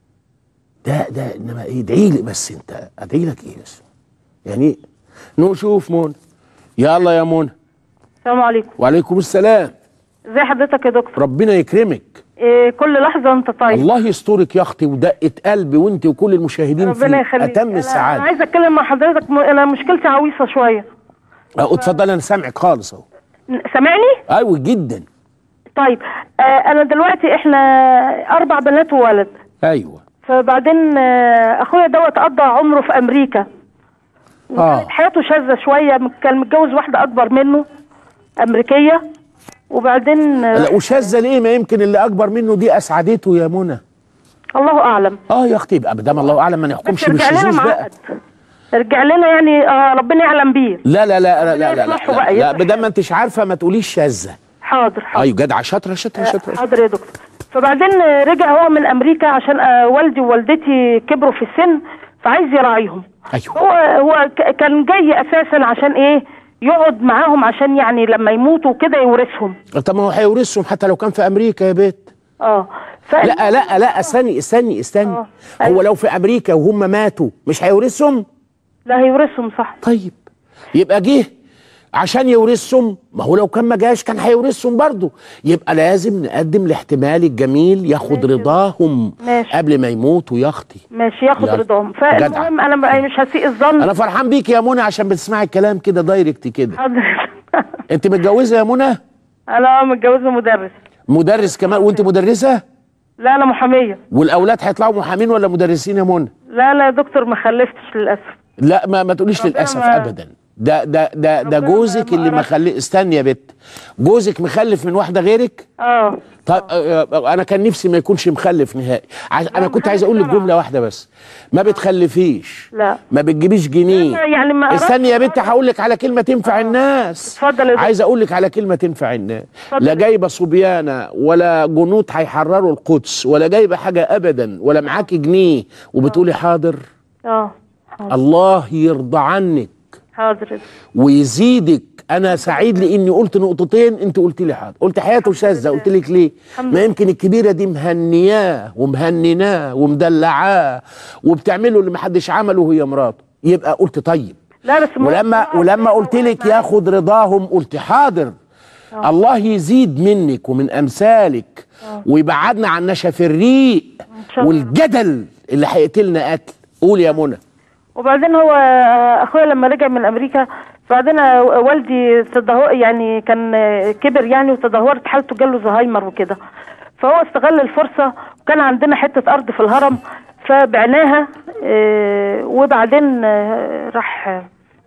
ده ده انما ايه ادعي لي بس انت ادعي لك ايه بس يعني إيه؟ نشوف منى يلا يا منى السلام عليكم وعليكم السلام ازي حضرتك يا دكتور ربنا يكرمك إيه كل لحظه انت طيب الله يسترك يا اختي ودقه قلبي وانت وكل المشاهدين ربنا في يخليك اتم أنا- انا السعاده عايزه اتكلم مع حضرتك م... انا مشكلتي عويصه شويه أه، اتفضل انا سامعك خالص اهو ن- سامعني ايوه جدا طيب آه انا دلوقتي احنا اربع بنات وولد ايوه فبعدين آه اخويا دوت قضى عمره في امريكا اه حياته شاذه شويه م- كان متجوز واحده اكبر منه امريكيه وبعدين آه لا وشاذه ليه ما يمكن اللي اكبر منه دي اسعدته يا منى الله اعلم اه يا اختي يبقى ما الله اعلم ما نحكمش بس رجع لنا بالشذوذ بقى معقد رجع لنا يعني آه ربنا يعلم بيه لا لا لا لا لا لا يصلحه لا, بقى، لا, لا يصلح. بدل ما انتش عارفه ما تقوليش شاذه حاضر حاضر ايوه جدعه شاطره شاطره شاطره حاضر يا دكتور فبعدين آه، رجع هو من امريكا عشان آه، والدي ووالدتي كبروا في السن فعايز يراعيهم ايوه هو هو ك- كان جاي اساسا عشان ايه يقعد معاهم عشان يعني لما يموتوا كده يورثهم طب ما هو هيورثهم حتى لو كان في امريكا يا بيت اه ف... لا لا لا استني استني استني آه، هو أيوة. لو في امريكا وهم ماتوا مش هيورثهم لا هيورثهم صح طيب يبقى جه عشان يورثهم ما هو لو كان ما جاش كان هيورثهم برضه يبقى لازم نقدم الاحتمال الجميل ياخد رضاهم ماشي. قبل ما يموتوا يا اختي ماشي ياخد يلا. رضاهم جدع. فالمهم انا بقى مش هسيء الظن انا فرحان بيك يا منى عشان بتسمعي الكلام كده دايركت كده حاضر انت متجوزه يا منى انا متجوزه مدرس مدرس كمان وانت مدرسه لا انا محاميه والاولاد هيطلعوا محامين ولا مدرسين يا منى لا لا يا دكتور ما خلفتش للاسف لا ما, ما تقوليش ربنا للاسف ما- ابدا ده ده ده ده جوزك اللي مخلي استني يا بت جوزك مخلف من واحده غيرك اه طيب آه، آه، انا كان نفسي ما يكونش مخلف نهائي عايز- انا كنت عايز اقول لك جمله واحده بس ما بتخلفيش لا ما بتجيبيش جنيه يعني ما أردت- استني يا بنت هقول لك على كلمه تنفع الناس اتفضل يا دكتور. عايز اقول لك على كلمه تنفع الناس اتفضل. لا جايبه صبيانه ولا جنود هيحرروا القدس ولا جايبه حاجه ابدا ولا معاكي جنيه وبتقولي حاضر اه حاضر الله يرضى عنك حاضر ويزيدك انا سعيد لاني قلت نقطتين انت قلت لي حاضر قلت حياته شاذه قلت لك ليه الحمد ما يمكن الكبيره دي مهنياه ومهنناه ومدلعاه وبتعمله اللي محدش عمله وهي مراته يبقى قلت طيب لا بس ما- ولما ولما قلت لك ياخد رضاهم قلت حاضر الله يزيد منك ومن امثالك ويبعدنا عن نشف الريق شاء الله. والجدل اللي هيقتلنا قتل قول يا منى وبعدين هو آه، اخويا لما رجع من امريكا بعدين آه، والدي تدهور يعني كان آه، كبر يعني وتدهورت حالته جاله زهايمر وكده فهو استغل الفرصه وكان عندنا حته ارض في الهرم فبعناها آه، وبعدين آه، راح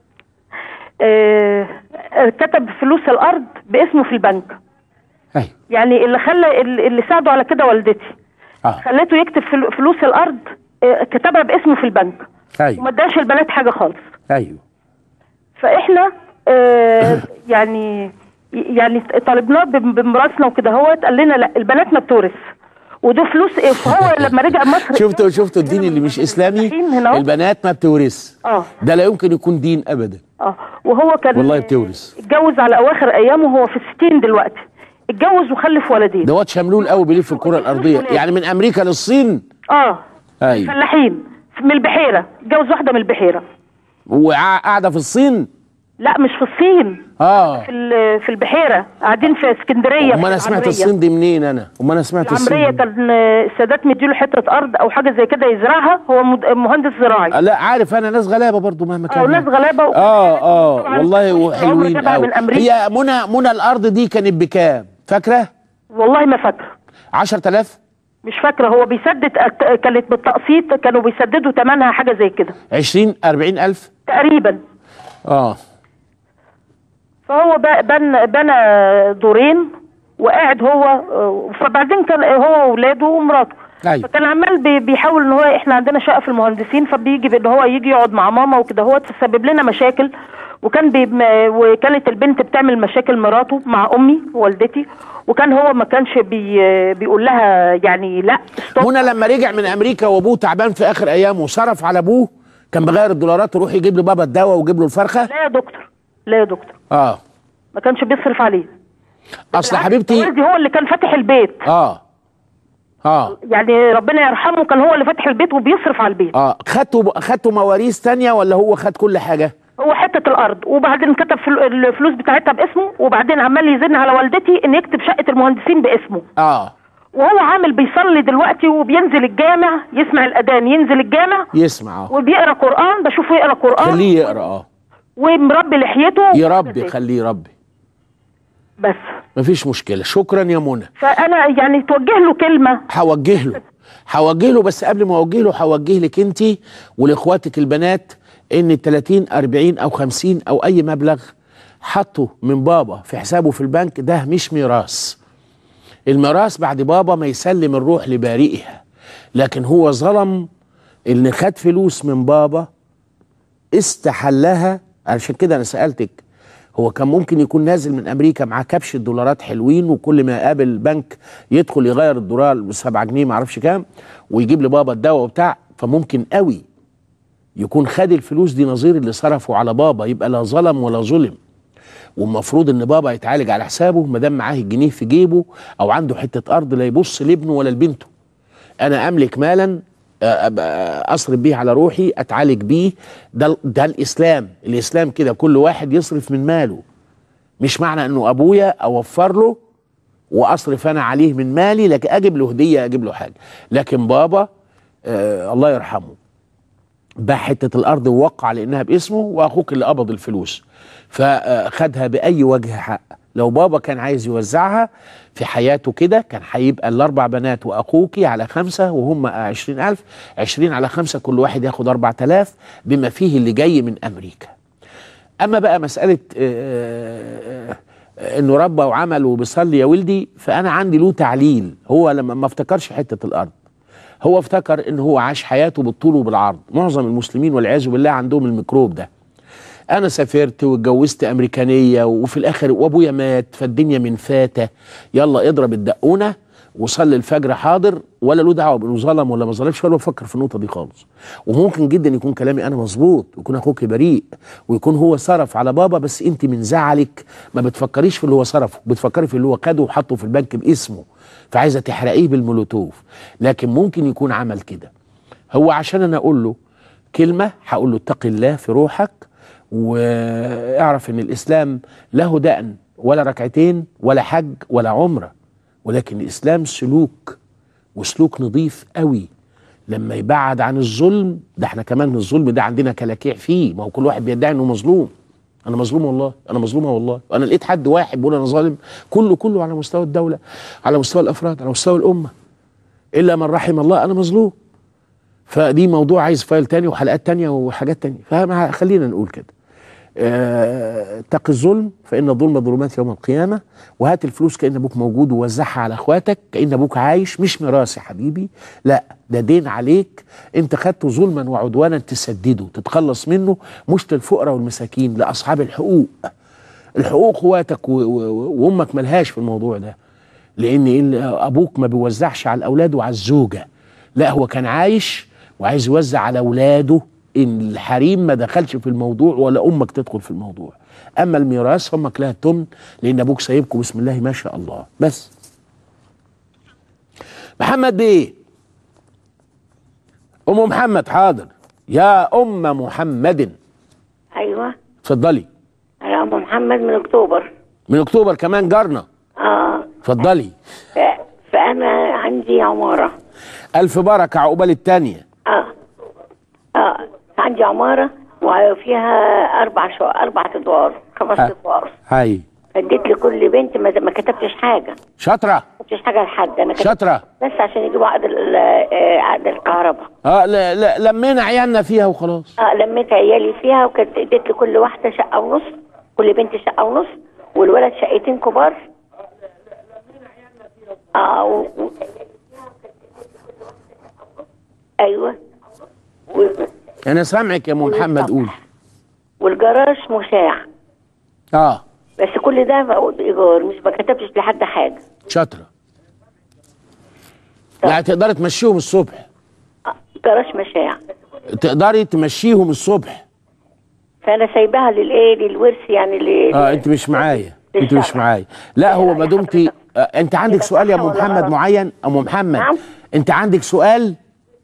آه، آه، كتب فلوس الارض باسمه في البنك ايوه يعني اللي خلى اللي ساعده على كده والدتي اه خليته يكتب فلو- فلوس الارض آه، كتبها باسمه في البنك وما ايوه اداش البنات حاجه خالص ايوه فاحنا آه يعني يعني طالبناه بم- بميراثنا وكده هو قال لنا لا البنات ما بتورث وده فلوس ايه فهو لما رجع مصر شفتوا شفتوا الدين اللي مش اسلامي هنا أهو. البنات ما بتورث اه ده لا يمكن يكون دين ابدا اه وهو كان والله بتورث اتجوز على اواخر ايامه هو في الستين دلوقتي اتجوز وخلف ولدين ده واد شملول قوي بيلف الكره الارضيه يعني من امريكا للصين اه ايوه فلاحين من البحيره اتجوز واحده من البحيره وقاعده في الصين لا مش في الصين اه في ال- في البحيره قاعدين في اسكندريه امال في انا سمعت العمرية. الصين دي منين انا امال انا سمعت العمريه الصين كان السادات مديله حته ارض او حاجه زي كده يزرعها هو مد- مهندس زراعي آه، لا عارف انا ناس غلابه برضو مهما كان اه ناس غلابه وكل اه حاجة. اه طبعاً والله عمر وحلوين جابها قوي من امريكا هي منى منى الارض دي كانت بكام فاكره والله ما فاكره 10000 مش فاكره هو بيسدد أت- كانت بالتقسيط كانوا بيسددوا ثمنها حاجه زي كده 20 40000 تقريبا اه فهو ب- بنى بنى دورين وقاعد هو آه، فبعدين كان هو واولاده ومراته ايوه فكان عمال بي- بيحاول ان هو احنا عندنا شقه في المهندسين فبيجي بان هو يجي يقعد مع ماما وكده هو تسبب لنا مشاكل وكان بي م- وكانت البنت بتعمل مشاكل مراته مع امي والدتي وكان هو ما كانش بي بيقول لها يعني لا ستوب منى لما رجع من امريكا وابوه تعبان في اخر ايامه صرف على ابوه كان بغير الدولارات يروح يجيب له بابا الدواء ويجيب له الفرخه لا يا دكتور لا يا دكتور اه ما كانش بيصرف عليه اصل حبيبتي والدي هو اللي كان فاتح البيت اه اه يعني ربنا يرحمه كان هو اللي فاتح البيت وبيصرف على البيت اه خدتوا خدتوا مواريث تانية ولا هو خد كل حاجه هو حته الارض وبعدين كتب فل- الفلوس بتاعتها باسمه وبعدين عمال يزن على والدتي ان يكتب شقه المهندسين باسمه اه وهو عامل بيصلي دلوقتي وبينزل الجامع يسمع الاذان ينزل الجامع يسمع اه وبيقرا قران بشوفه يقرا قران خليه يقرا اه ومربي لحيته يربي خليه يربي بس مفيش مشكله شكرا يا منى فانا يعني توجه له كلمه هوجه له هوجه له بس قبل ما اوجه له هوجه لك انت ولاخواتك البنات ان 30 40 او 50 او اي مبلغ حطه من بابا في حسابه في البنك ده مش ميراث الميراث بعد بابا ما يسلم الروح لبارئها لكن هو ظلم ان خد فلوس من بابا استحلها عشان كده انا سالتك هو كان ممكن يكون نازل من امريكا معاه كبش الدولارات حلوين وكل ما يقابل بنك يدخل يغير الدولار ب 7 جنيه ما اعرفش كام ويجيب لبابا الدواء وبتاع فممكن قوي يكون خد الفلوس دي نظير اللي صرفه على بابا يبقى لا ظلم ولا ظلم والمفروض ان بابا يتعالج على حسابه ما دام معاه الجنيه في جيبه او عنده حته ارض لا يبص لابنه ولا لبنته انا املك مالا آه، أبقى اصرف بيه على روحي اتعالج بيه ده ده الاسلام الاسلام كده كل واحد يصرف من ماله مش معنى انه ابويا اوفر له واصرف انا عليه من مالي لكن اجيب له هديه اجيب له حاجه لكن بابا آه الله يرحمه باع حته الارض ووقع لانها باسمه واخوك اللي قبض الفلوس فخدها باي وجه حق لو بابا كان عايز يوزعها في حياته كده كان هيبقى الاربع بنات واخوكي على خمسه وهم عشرين الف عشرين على خمسه كل واحد ياخد اربع تلاف بما فيه اللي جاي من امريكا اما بقى مساله آه، آه، آه، انه ربى وعمل وبيصلي يا ولدي فانا عندي له تعليل هو لما ما افتكرش حته الارض هو افتكر ان هو عاش حياته بالطول وبالعرض معظم المسلمين والعياذ بالله عندهم الميكروب ده انا سافرت واتجوزت امريكانيه وفي الاخر وابويا مات فالدنيا من فاته يلا اضرب الدقونه وصلي الفجر حاضر ولا له دعوه بانه ظلم ولا ما ظلمش ولا بفكر في النقطه دي خالص وممكن جدا يكون كلامي انا مظبوط ويكون اخوك بريء ويكون هو صرف على بابا بس انت من زعلك ما بتفكريش في اللي هو صرفه بتفكري في اللي هو خده وحطه في البنك باسمه فعايزه تحرقيه بالمولوتوف لكن ممكن يكون عمل كده هو عشان انا اقول له كلمه هقول له اتق الله في روحك واعرف ان الاسلام له دقن ولا ركعتين ولا حج ولا عمره ولكن الاسلام سلوك وسلوك نظيف قوي لما يبعد عن الظلم ده احنا كمان الظلم ده عندنا كلاكيع فيه ما هو كل واحد بيدعي انه مظلوم انا مظلوم والله انا مظلومه والله انا لقيت حد واحد بيقول انا ظالم كله كله على مستوى الدوله على مستوى الافراد على مستوى الامه الا من رحم الله انا مظلوم فدي موضوع عايز فايل تاني وحلقات تانية وحاجات تانية فخلينا نقول كده آه، اتق الظلم فان الظلم ظلمات يوم القيامه وهات الفلوس كان ابوك موجود ووزعها على اخواتك كان ابوك عايش مش ميراث يا حبيبي لا ده دين عليك انت خدته ظلما وعدوانا تسدده تتخلص منه مش للفقراء والمساكين لاصحاب الحقوق الحقوق اخواتك و- و- وامك ملهاش في الموضوع ده لان ال- ابوك ما بيوزعش على الاولاد وعلى الزوجه لا هو كان عايش وعايز يوزع على اولاده ان الحريم ما دخلش في الموضوع ولا امك تدخل في الموضوع اما الميراث امك لها التمن لان ابوك سايبكم بسم الله ما شاء الله بس محمد بيه ام محمد حاضر يا ام محمد ايوه اتفضلي انا ام محمد من اكتوبر من اكتوبر كمان جارنا اه اتفضلي ف... فانا عندي عماره الف بركه عقبال التانيه اه اه عندي عماره وفيها اربع شقق اربع ادوار خمس ها. ادوار هاي اديت لكل بنت ما, ما كتبتش حاجه شاطره ما كتبتش حاجه لحد انا كتبت شاطره بس عشان يجيبوا عقد ال- آه، عقد الكهرباء اه لا لا لمينا عيالنا فيها وخلاص اه لميت عيالي فيها وكانت اديت لكل واحده شقه ونص كل بنت شقه ونص والولد شقتين كبار اه و... و... ايوه و... انا سامعك يا ام محمد قول والجراج مشاع اه بس كل ده بقول ايجار مش ما كتبتش لحد حاجه شاطره يعني تقدري تمشيهم الصبح آه، جراج مشاع تقدري تمشيهم الصبح فانا سايباها للايه للورث يعني ل... اه انت مش معايا انت مش معايا لا هو ما دمتي آه انت عندك سؤال يا ام ولا محمد غلط؟ معين ام محمد نعم. انت عندك سؤال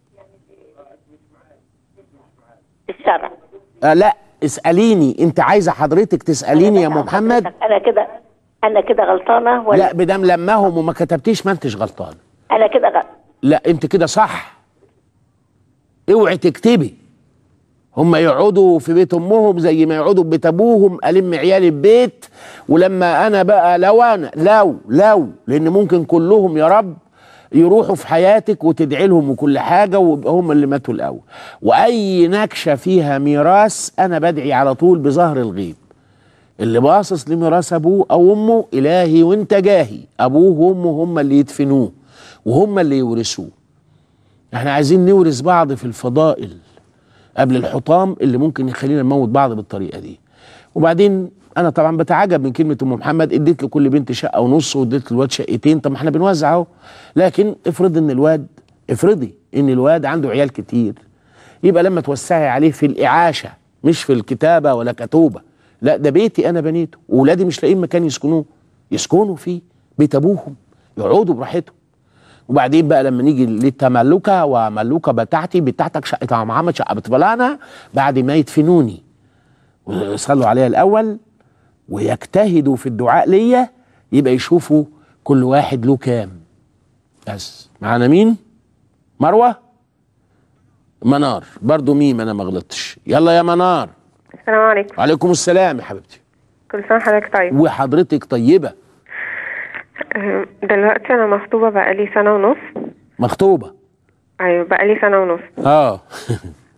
الشرع آه لا اساليني انت عايزه حضرتك تساليني يا ام محمد انا كده انا كده غلطانه ولا لا بدام لماهم وما كتبتيش ما انتش غلطان انا كده غلط لا انت كده صح اوعي تكتبي هم يقعدوا في بيت امهم زي ما يقعدوا في بيت ابوهم الم عيالي البيت ولما انا بقى لو انا لو لو لان ممكن كلهم يا رب يروحوا في حياتك وتدعي لهم وكل حاجه ويبقى هم اللي ماتوا الاول واي نكشه فيها ميراث انا بدعي على طول بظهر الغيب اللي باصص لميراث ابوه او امه الهي وانت جاهي ابوه وامه هم اللي يدفنوه وهم اللي يورثوه احنا عايزين نورث بعض في الفضائل قبل الحطام اللي ممكن يخلينا نموت بعض بالطريقه دي وبعدين انا طبعا بتعجب من كلمه ام محمد اديت لكل بنت شقه ونص واديت للواد شقتين طب ما احنا بنوزع اهو لكن افرض ان الواد افرضي ان الواد عنده عيال كتير يبقى لما توسعي عليه في الاعاشه مش في الكتابه ولا كتوبه لا ده بيتي انا بنيته واولادي مش لاقيين مكان يسكنوه يسكنوا فيه بيت ابوهم يقعدوا براحتهم وبعدين بقى لما نيجي للتملكه وملوكه بتاعتي بتاعتك شقه عم محمد شقه بتبلانا بعد ما يدفنوني ويصلوا عليها الاول ويجتهدوا في الدعاء ليا يبقى يشوفوا كل واحد له كام بس معانا مين مروه منار برضو ميم انا ما غلطتش يلا يا منار السلام عليكم وعليكم السلام يا حبيبتي كل سنة حضرتك طيب وحضرتك طيبه أه، دلوقتي أنا مخطوبة بقالي سنة ونص مخطوبه أيوة بقالي سنة ونص اه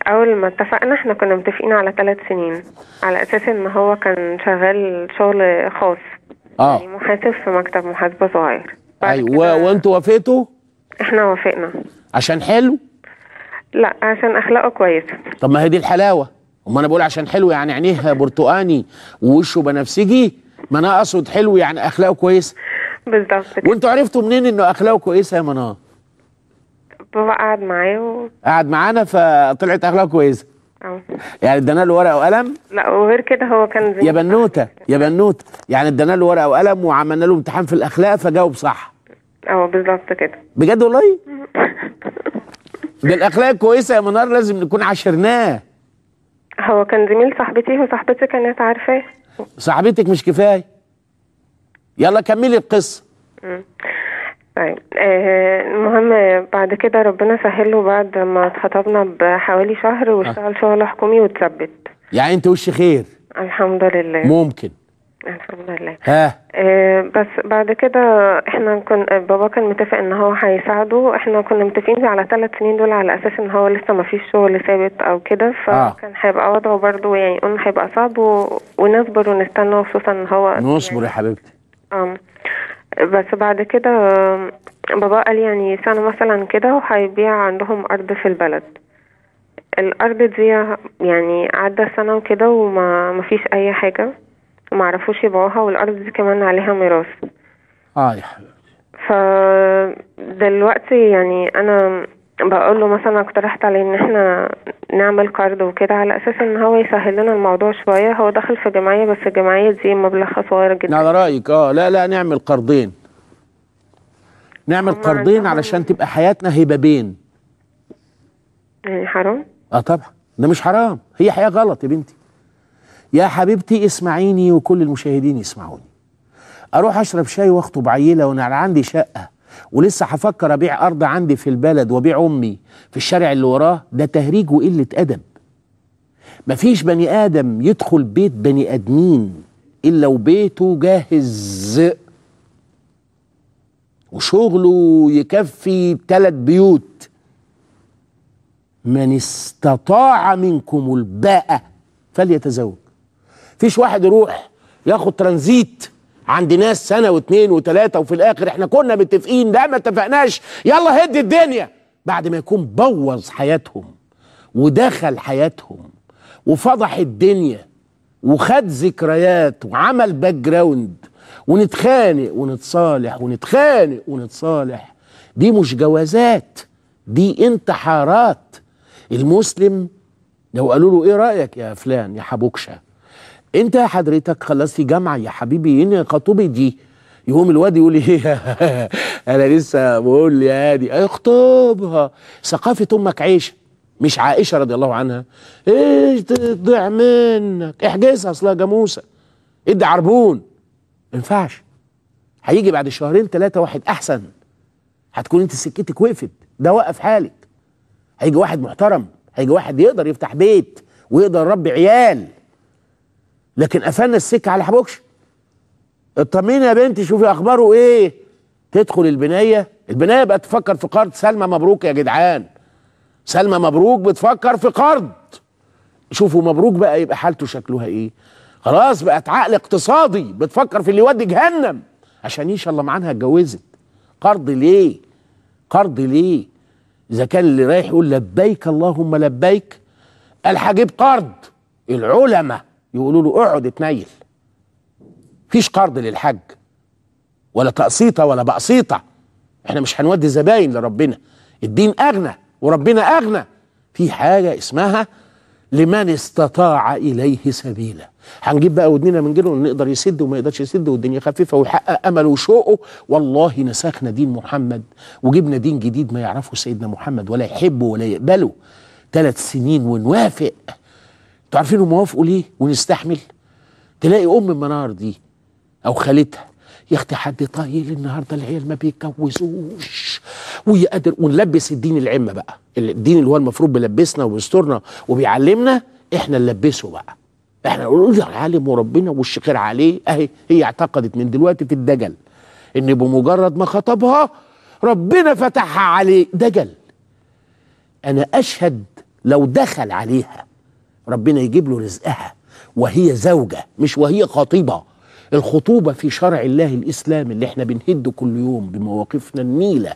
اول ما اتفقنا احنا كنا متفقين على ثلاث سنين على اساس ان هو كان شغال شغل خاص اه يعني محاسب في مكتب محاسبة صغير ايوه وانتوا وافقتوا احنا وافقنا عشان حلو لا عشان اخلاقه كويسة طب ما هي دي الحلاوه وما انا بقول عشان حلو يعني عينيه برتقاني ووشه بنفسجي ما انا اقصد حلو يعني اخلاقه كويسه بالظبط كده وانتوا عرفتوا منين انه اخلاقه كويسه يا منار بابا قعد معاه و... قعد معانا فطلعت اخلاقه كويسه أو. يعني ادانا له ورقه وقلم لا وغير كده هو كان زي يا بنوته يا بنوته يعني ادانا له ورقه وقلم وعملنا له امتحان في الاخلاق فجاوب صح اه بالظبط كده بجد والله ده الاخلاق كويسه يا منار لازم نكون عاشرناه هو كان زميل صاحبتي وصاحبتي كانت عارفاه صاحبتك مش كفايه يلا كملي القصه مم. طيب آه، المهم بعد كده ربنا سهله بعد ما اتخطبنا بحوالي شهر واشتغل شغل حكومي واتثبت يعني انت وش خير الحمد لله ممكن الحمد لله ها آه، بس بعد كده احنا كن بابا كان متفق ان هو هيساعده احنا كنا متفقين على ثلاث سنين دول على اساس ان هو لسه ما فيش شغل ثابت او كده آه. فكان هيبقى وضعه برضه يعني قلنا هيبقى صعب و... ونصبر ونستنى خصوصا ان هو نصبر يا حبيبتي اه بس بعد كده آم، بابا قال يعني سنة مثلا كده وهيبيع عندهم أرض في البلد الأرض دي يعني عدى سنة وكده وما ما فيش أي حاجة وما عرفوش يبيعوها والأرض دي كمان عليها ميراث اه يا حبيبتي فدلوقتي يعني أنا بقول له مثلا اقترحت عليه ان احنا نعمل قرض وكده على اساس ان هو يسهل لنا الموضوع شويه هو دخل في جمعيه بس الجمعيه دي مبلغها صغير جدا على رايك اه لا لا نعمل قرضين نعمل هما قرضين عندهم- علشان تبقى حياتنا هبابين يعني حرام اه طبعا ده مش حرام هي حياه غلط يا بنتي يا حبيبتي اسمعيني وكل المشاهدين يسمعوني اروح اشرب شاي واخطب عيله وانا عندي شقه ولسه هفكر ابيع ارض عندي في البلد وابيع امي في الشارع اللي وراه ده تهريج وقله ادب مفيش بني ادم يدخل بيت بني ادمين الا وبيته جاهز وشغله يكفي ثلاث بيوت من استطاع منكم الباءة فليتزوج فيش واحد يروح ياخد ترانزيت عند ناس سنة واثنين وثلاثة وفي الآخر احنا كنا متفقين لا ما اتفقناش يلا هد الدنيا بعد ما يكون بوظ حياتهم ودخل حياتهم وفضح الدنيا وخد ذكريات وعمل باك جراوند ونتخانق ونتصالح ونتخانق ونتصالح دي مش جوازات دي انتحارات المسلم لو قالوا له ايه رايك يا فلان يا حبوكشه انت يا حضرتك خلصتي جامعه يا حبيبي ان خطوبه دي يقوم الواد يقول ايه انا لسه بقول يا هادي اخطبها ثقافه امك عيشه مش عائشه رضي الله عنها ايش تضيع منك احجزها اصلها جاموسه ادي عربون ما ينفعش هيجي بعد شهرين ثلاثه واحد احسن هتكون انت سكتك وقفت ده وقف حالك هيجي واحد محترم هيجي واحد يقدر يفتح بيت ويقدر يربي عيال لكن قفلنا السكه على حبوكش اطمني يا بنتي شوفي اخباره ايه تدخل البنايه البنايه بقت تفكر في قرض سلمى مبروك يا جدعان سلمى مبروك بتفكر في قرض شوفوا مبروك بقى يبقى حالته شكلها ايه خلاص بقت عقل اقتصادي بتفكر في اللي يودي جهنم عشان ان شاء الله معاها اتجوزت قرض ليه قرض ليه اذا كان اللي رايح يقول لبيك اللهم لبيك قال هجيب قرض العلماء يقولوا له اقعد اتنيل فيش قرض للحج ولا تقسيطه ولا بقسيطه احنا مش هنودي زباين لربنا الدين اغنى وربنا اغنى في حاجه اسمها لمن استطاع اليه سبيلا هنجيب بقى ودننا من جيله نقدر يسد وما يقدرش يسد والدنيا خفيفه ويحقق امله وشوقه والله نسخنا دين محمد وجبنا دين جديد ما يعرفه سيدنا محمد ولا يحبه ولا يقبله ثلاث سنين ونوافق انتوا عارفين هم وافقوا ليه ونستحمل تلاقي ام منار دي او خالتها يا اختي حد طايل النهارده العيال ما بيتجوزوش ويقدر ونلبس الدين العمه بقى الدين اللي هو المفروض بيلبسنا وبيسترنا وبيعلمنا احنا نلبسه بقى احنا نقول له عالم وربنا والش خير عليه اهي هي اعتقدت من دلوقتي في الدجل ان بمجرد ما خطبها ربنا فتحها عليه دجل انا اشهد لو دخل عليها ربنا يجيب له رزقها وهي زوجة مش وهي خطيبة الخطوبة في شرع الله الإسلام اللي احنا بنهده كل يوم بمواقفنا النيلة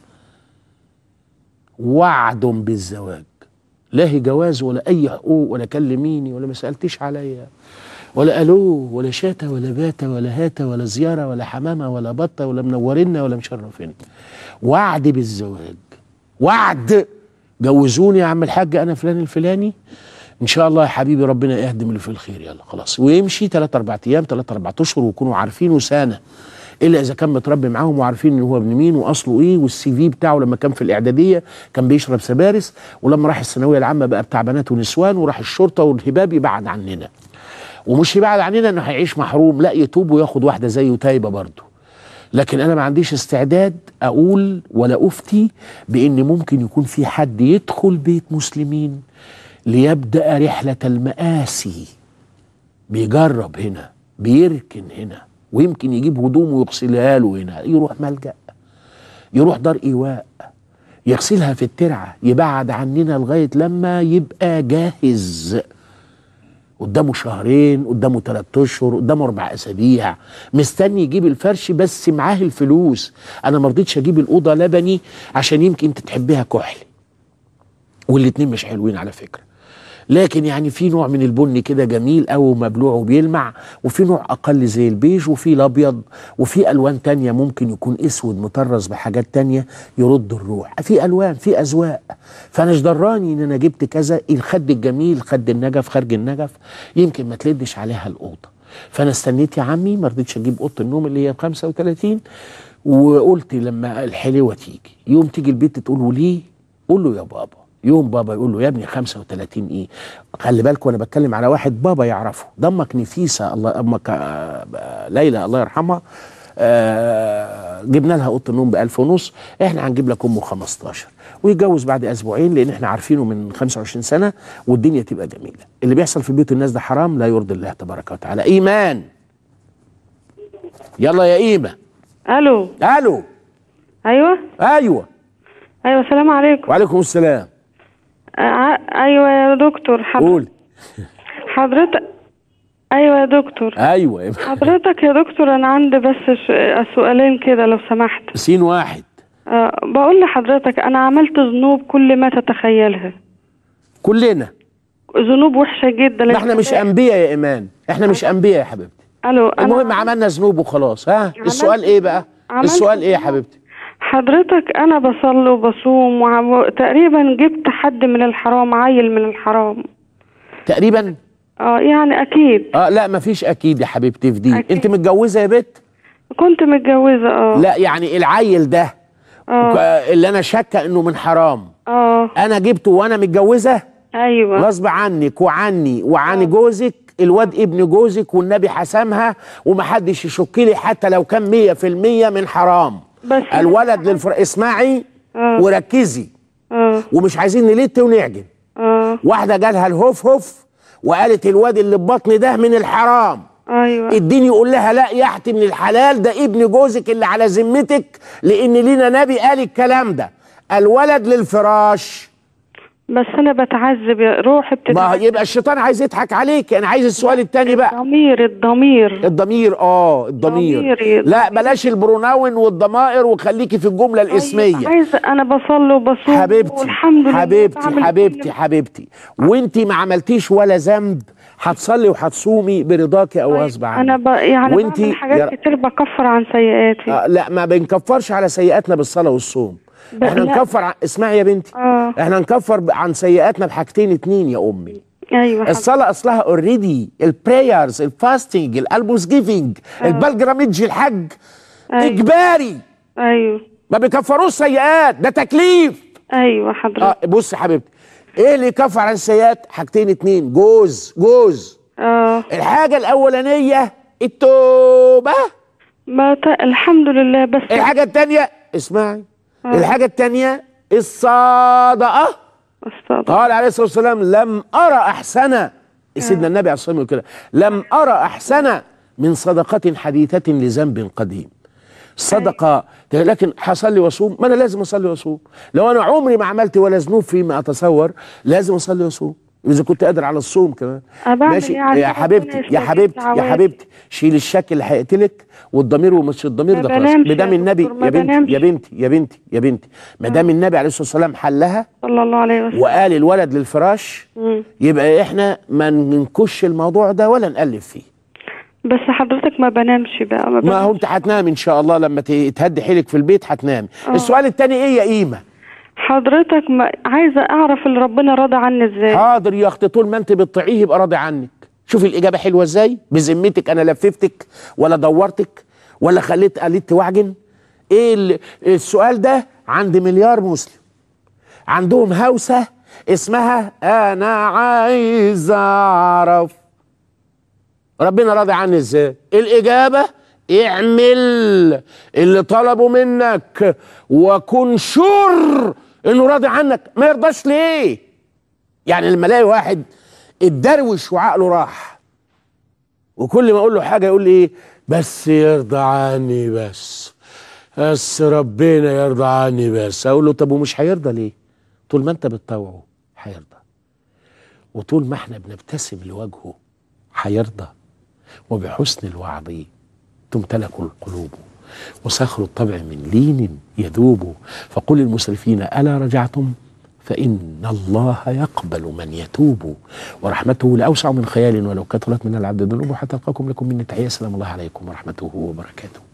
وعد بالزواج لا هي جواز ولا أي حقوق ولا كلميني ولا ما سألتيش عليا ولا ألو ولا شاتة ولا باتة ولا هاتة ولا زيارة ولا حمامة ولا بطة ولا منورنا ولا مشرفين وعد بالزواج وعد جوزوني يا عم الحاج أنا فلان الفلاني ان شاء الله يا حبيبي ربنا يهدم اللي في الخير يلا خلاص ويمشي 3 4 ايام 3 4 اشهر ويكونوا عارفينه سنه الا اذا كان متربي معاهم وعارفين ان هو ابن مين واصله ايه والسي في بتاعه لما كان في الاعداديه كان بيشرب سبارس ولما راح الثانويه العامه بقى بتاع بنات ونسوان وراح الشرطه والهباب يبعد عننا ومش يبعد عننا انه هيعيش محروم لا يتوب وياخد واحده زيه تايبه برضه لكن انا ما عنديش استعداد اقول ولا افتي بان ممكن يكون في حد يدخل بيت مسلمين ليبدا رحله المآسي بيجرب هنا بيركن هنا ويمكن يجيب هدومه ويغسلها له هنا يروح ملجأ يروح دار إيواء يغسلها في الترعة يبعد عننا لغاية لما يبقى جاهز قدامه شهرين قدامه ثلاث اشهر قدامه اربع اسابيع مستني يجيب الفرش بس معاه الفلوس انا ما رضيتش اجيب الاوضه لبني عشان يمكن انت تحبها كحلي والاتنين مش حلوين على فكره لكن يعني في نوع من البني كده جميل قوي ومبلوع وبيلمع وفي نوع اقل زي البيج وفي الابيض وفي الوان تانية ممكن يكون اسود مطرز بحاجات تانية يرد الروح في الوان في اذواق فانا مش ضراني ان انا جبت كذا الخد الجميل خد النجف خارج النجف يمكن ما تلدش عليها الاوضه فانا استنيت يا عمي ما رضيتش اجيب اوضه النوم اللي هي ب 35 وقلت لما الحلوه تيجي يوم تيجي البيت تقول له ليه قول له يا بابا يوم بابا يقول له يا ابني 35 ايه خلي بالك وانا بتكلم على واحد بابا يعرفه دمك نفيسه الله امك آه، ليلى الله يرحمها آه جبنا لها اوضه النوم ب 1000 ونص احنا هنجيب لك امه 15 ويتجوز بعد اسبوعين لان احنا عارفينه من 25 سنه والدنيا تبقى جميله اللي بيحصل في بيوت الناس ده حرام لا يرضي الله تبارك وتعالى ايمان يلا يا ايمه الو الو ايوه ايوه ايوه السلام عليكم وعليكم السلام آه ايوه يا دكتور حضرتك قول حضرتك ايوه يا دكتور ايوه يا إيمان. حضرتك يا دكتور انا عندي بس ش- سؤالين كده لو سمحت سين واحد أه بقول لحضرتك انا عملت ذنوب كل ما تتخيلها كلنا ذنوب وحشه جدا ما احنا مش انبياء يا ايمان احنا مش انبياء يا حبيبتي الو أنا المهم عملنا ذنوب وخلاص ها السؤال ايه بقى عملت السؤال ايه يا حبيبتي حضرتك انا بصلي وبصوم وتقريبا جبت حد من الحرام عيل من الحرام تقريبا اه يعني اكيد اه لا مفيش اكيد يا حبيبتي في دي أكيد. انت متجوزه يا بت كنت متجوزه اه لا يعني العيل ده اه ك- اللي انا شاكه انه من حرام اه انا جبته وانا متجوزه ايوه غصب عنك وعني وعن جوزك الواد ابن جوزك والنبي حسمها ومحدش يشك لي حتى لو كان مية في المية من حرام بس الولد للفر اسمعي آه. وركزي اه ومش عايزين نلت ونعجن اه واحدة جالها الهوف هوف وقالت الواد اللي ببطني ده من الحرام ايوه الدين يقول لها لا يحتي من الحلال ده ابن جوزك اللي على ذمتك لان لينا نبي قال الكلام ده الولد للفراش بس انا بتعذب يا روحي ما هو بتتعذب يبقى الشيطان عايز يضحك عليك انا عايز السؤال التاني بقى الضمير الضمير الضمير اه الضمير ضميري. لا بلاش البروناون والضمائر وخليكي في الجمله الاسميه عايزه انا بصلي وبصوم حبيبتي والحمد لله حبيبتي بعمل حبيبتي كل- حبيبتي وانت ما عملتيش ولا ذنب هتصلي وهتصومي برضاكي او غصب عنك انا ب... يعني وانتي بعمل حاجات يا- كتير بكفر عن سيئاتي آه لا ما بنكفرش على سيئاتنا بالصلاه والصوم ب- احنا لا. نكفر ع- اسمعي يا بنتي اه احنا نكفر ب- عن سيئاتنا بحاجتين اتنين يا امي ايوه حبيبتي. الصلاه اصلها اوريدي البرايرز الفاستنج الالبوس جيفنج البلجراميدج الحج أيوة. اجباري ايوه ما بيكفروش سيئات ده تكليف ايوه حضرتك اه بص يا حبيبتي ايه اللي يكفر عن السيئات حاجتين اتنين جوز جوز اه الحاجه الاولانيه التوبه ما ت... الحمد لله بس الحاجه التانيه اسمعي آه. الحاجه التانيه الصادقه استغفر قال عليه الصلاه والسلام لم ارى احسن سيدنا النبي عليه الصلاه والسلام كده لم ارى احسن من صدقه حديثه لذنب قديم صدقه لكن هصلي واصوم ما انا لازم اصلي واصوم لو انا عمري ما عملت ولا ذنوب فيما اتصور لازم اصلي واصوم اذا كنت قادر على الصوم كمان أنا بعمل ماشي إيه عشان يا حبيبتي ربنا يا يستجيب حبيبتي يا دعواتي؟ حبيبتي شيل الشك اللي هيقتلك والضمير ومش الضمير ما ده خلاص بنامش ما دام يا النبي دكتور، ما يا بنتي بنامش. يا بنتي يا بنتي يا بنتي ما دام النبي عليه الصلاه والسلام حلها صلى الله عليه وسلم وقال الولد للفراش مم. يبقى احنا ما ننكش الموضوع ده ولا نقلب فيه بس حضرتك ما بنامش بقى ما, ما هو انت هتنام ان شاء الله لما ت- تهدي حيلك في البيت هتنام السؤال التاني ايه يا قيمه حضرتك ما عايزه اعرف اللي ربنا راضي عني ازاي حاضر يا اختي طول ما انت بتطيعيه يبقى راضي عنك شوفي الاجابه حلوه ازاي بذمتك انا لففتك ولا دورتك ولا خليت قليت وعجن ايه ال- السؤال ده عند مليار مسلم عندهم هوسه اسمها انا عايز اعرف ربنا راضي عني ازاي الاجابه اعمل اللي طلبه منك وكن شر انه راضي عنك ما يرضاش ليه يعني لما الاقي واحد اتدروش وعقله راح وكل ما اقول له حاجه يقول لي ايه بس يرضى عني بس بس ربنا يرضى عني بس اقول له طب ومش هيرضى ليه طول ما انت بتطوعه هيرضى وطول ما احنا بنبتسم لوجهه هيرضى وبحسن الوعظ تمتلك القلوب وصخر الطبع من لين يذوب فقل للمسرفين ألا رجعتم فإن الله يقبل من يتوب ورحمته لأوسع من خيال ولو كثرت من العبد ذنوبه حتى ألقاكم لكم من تحية سلام الله عليكم ورحمته وبركاته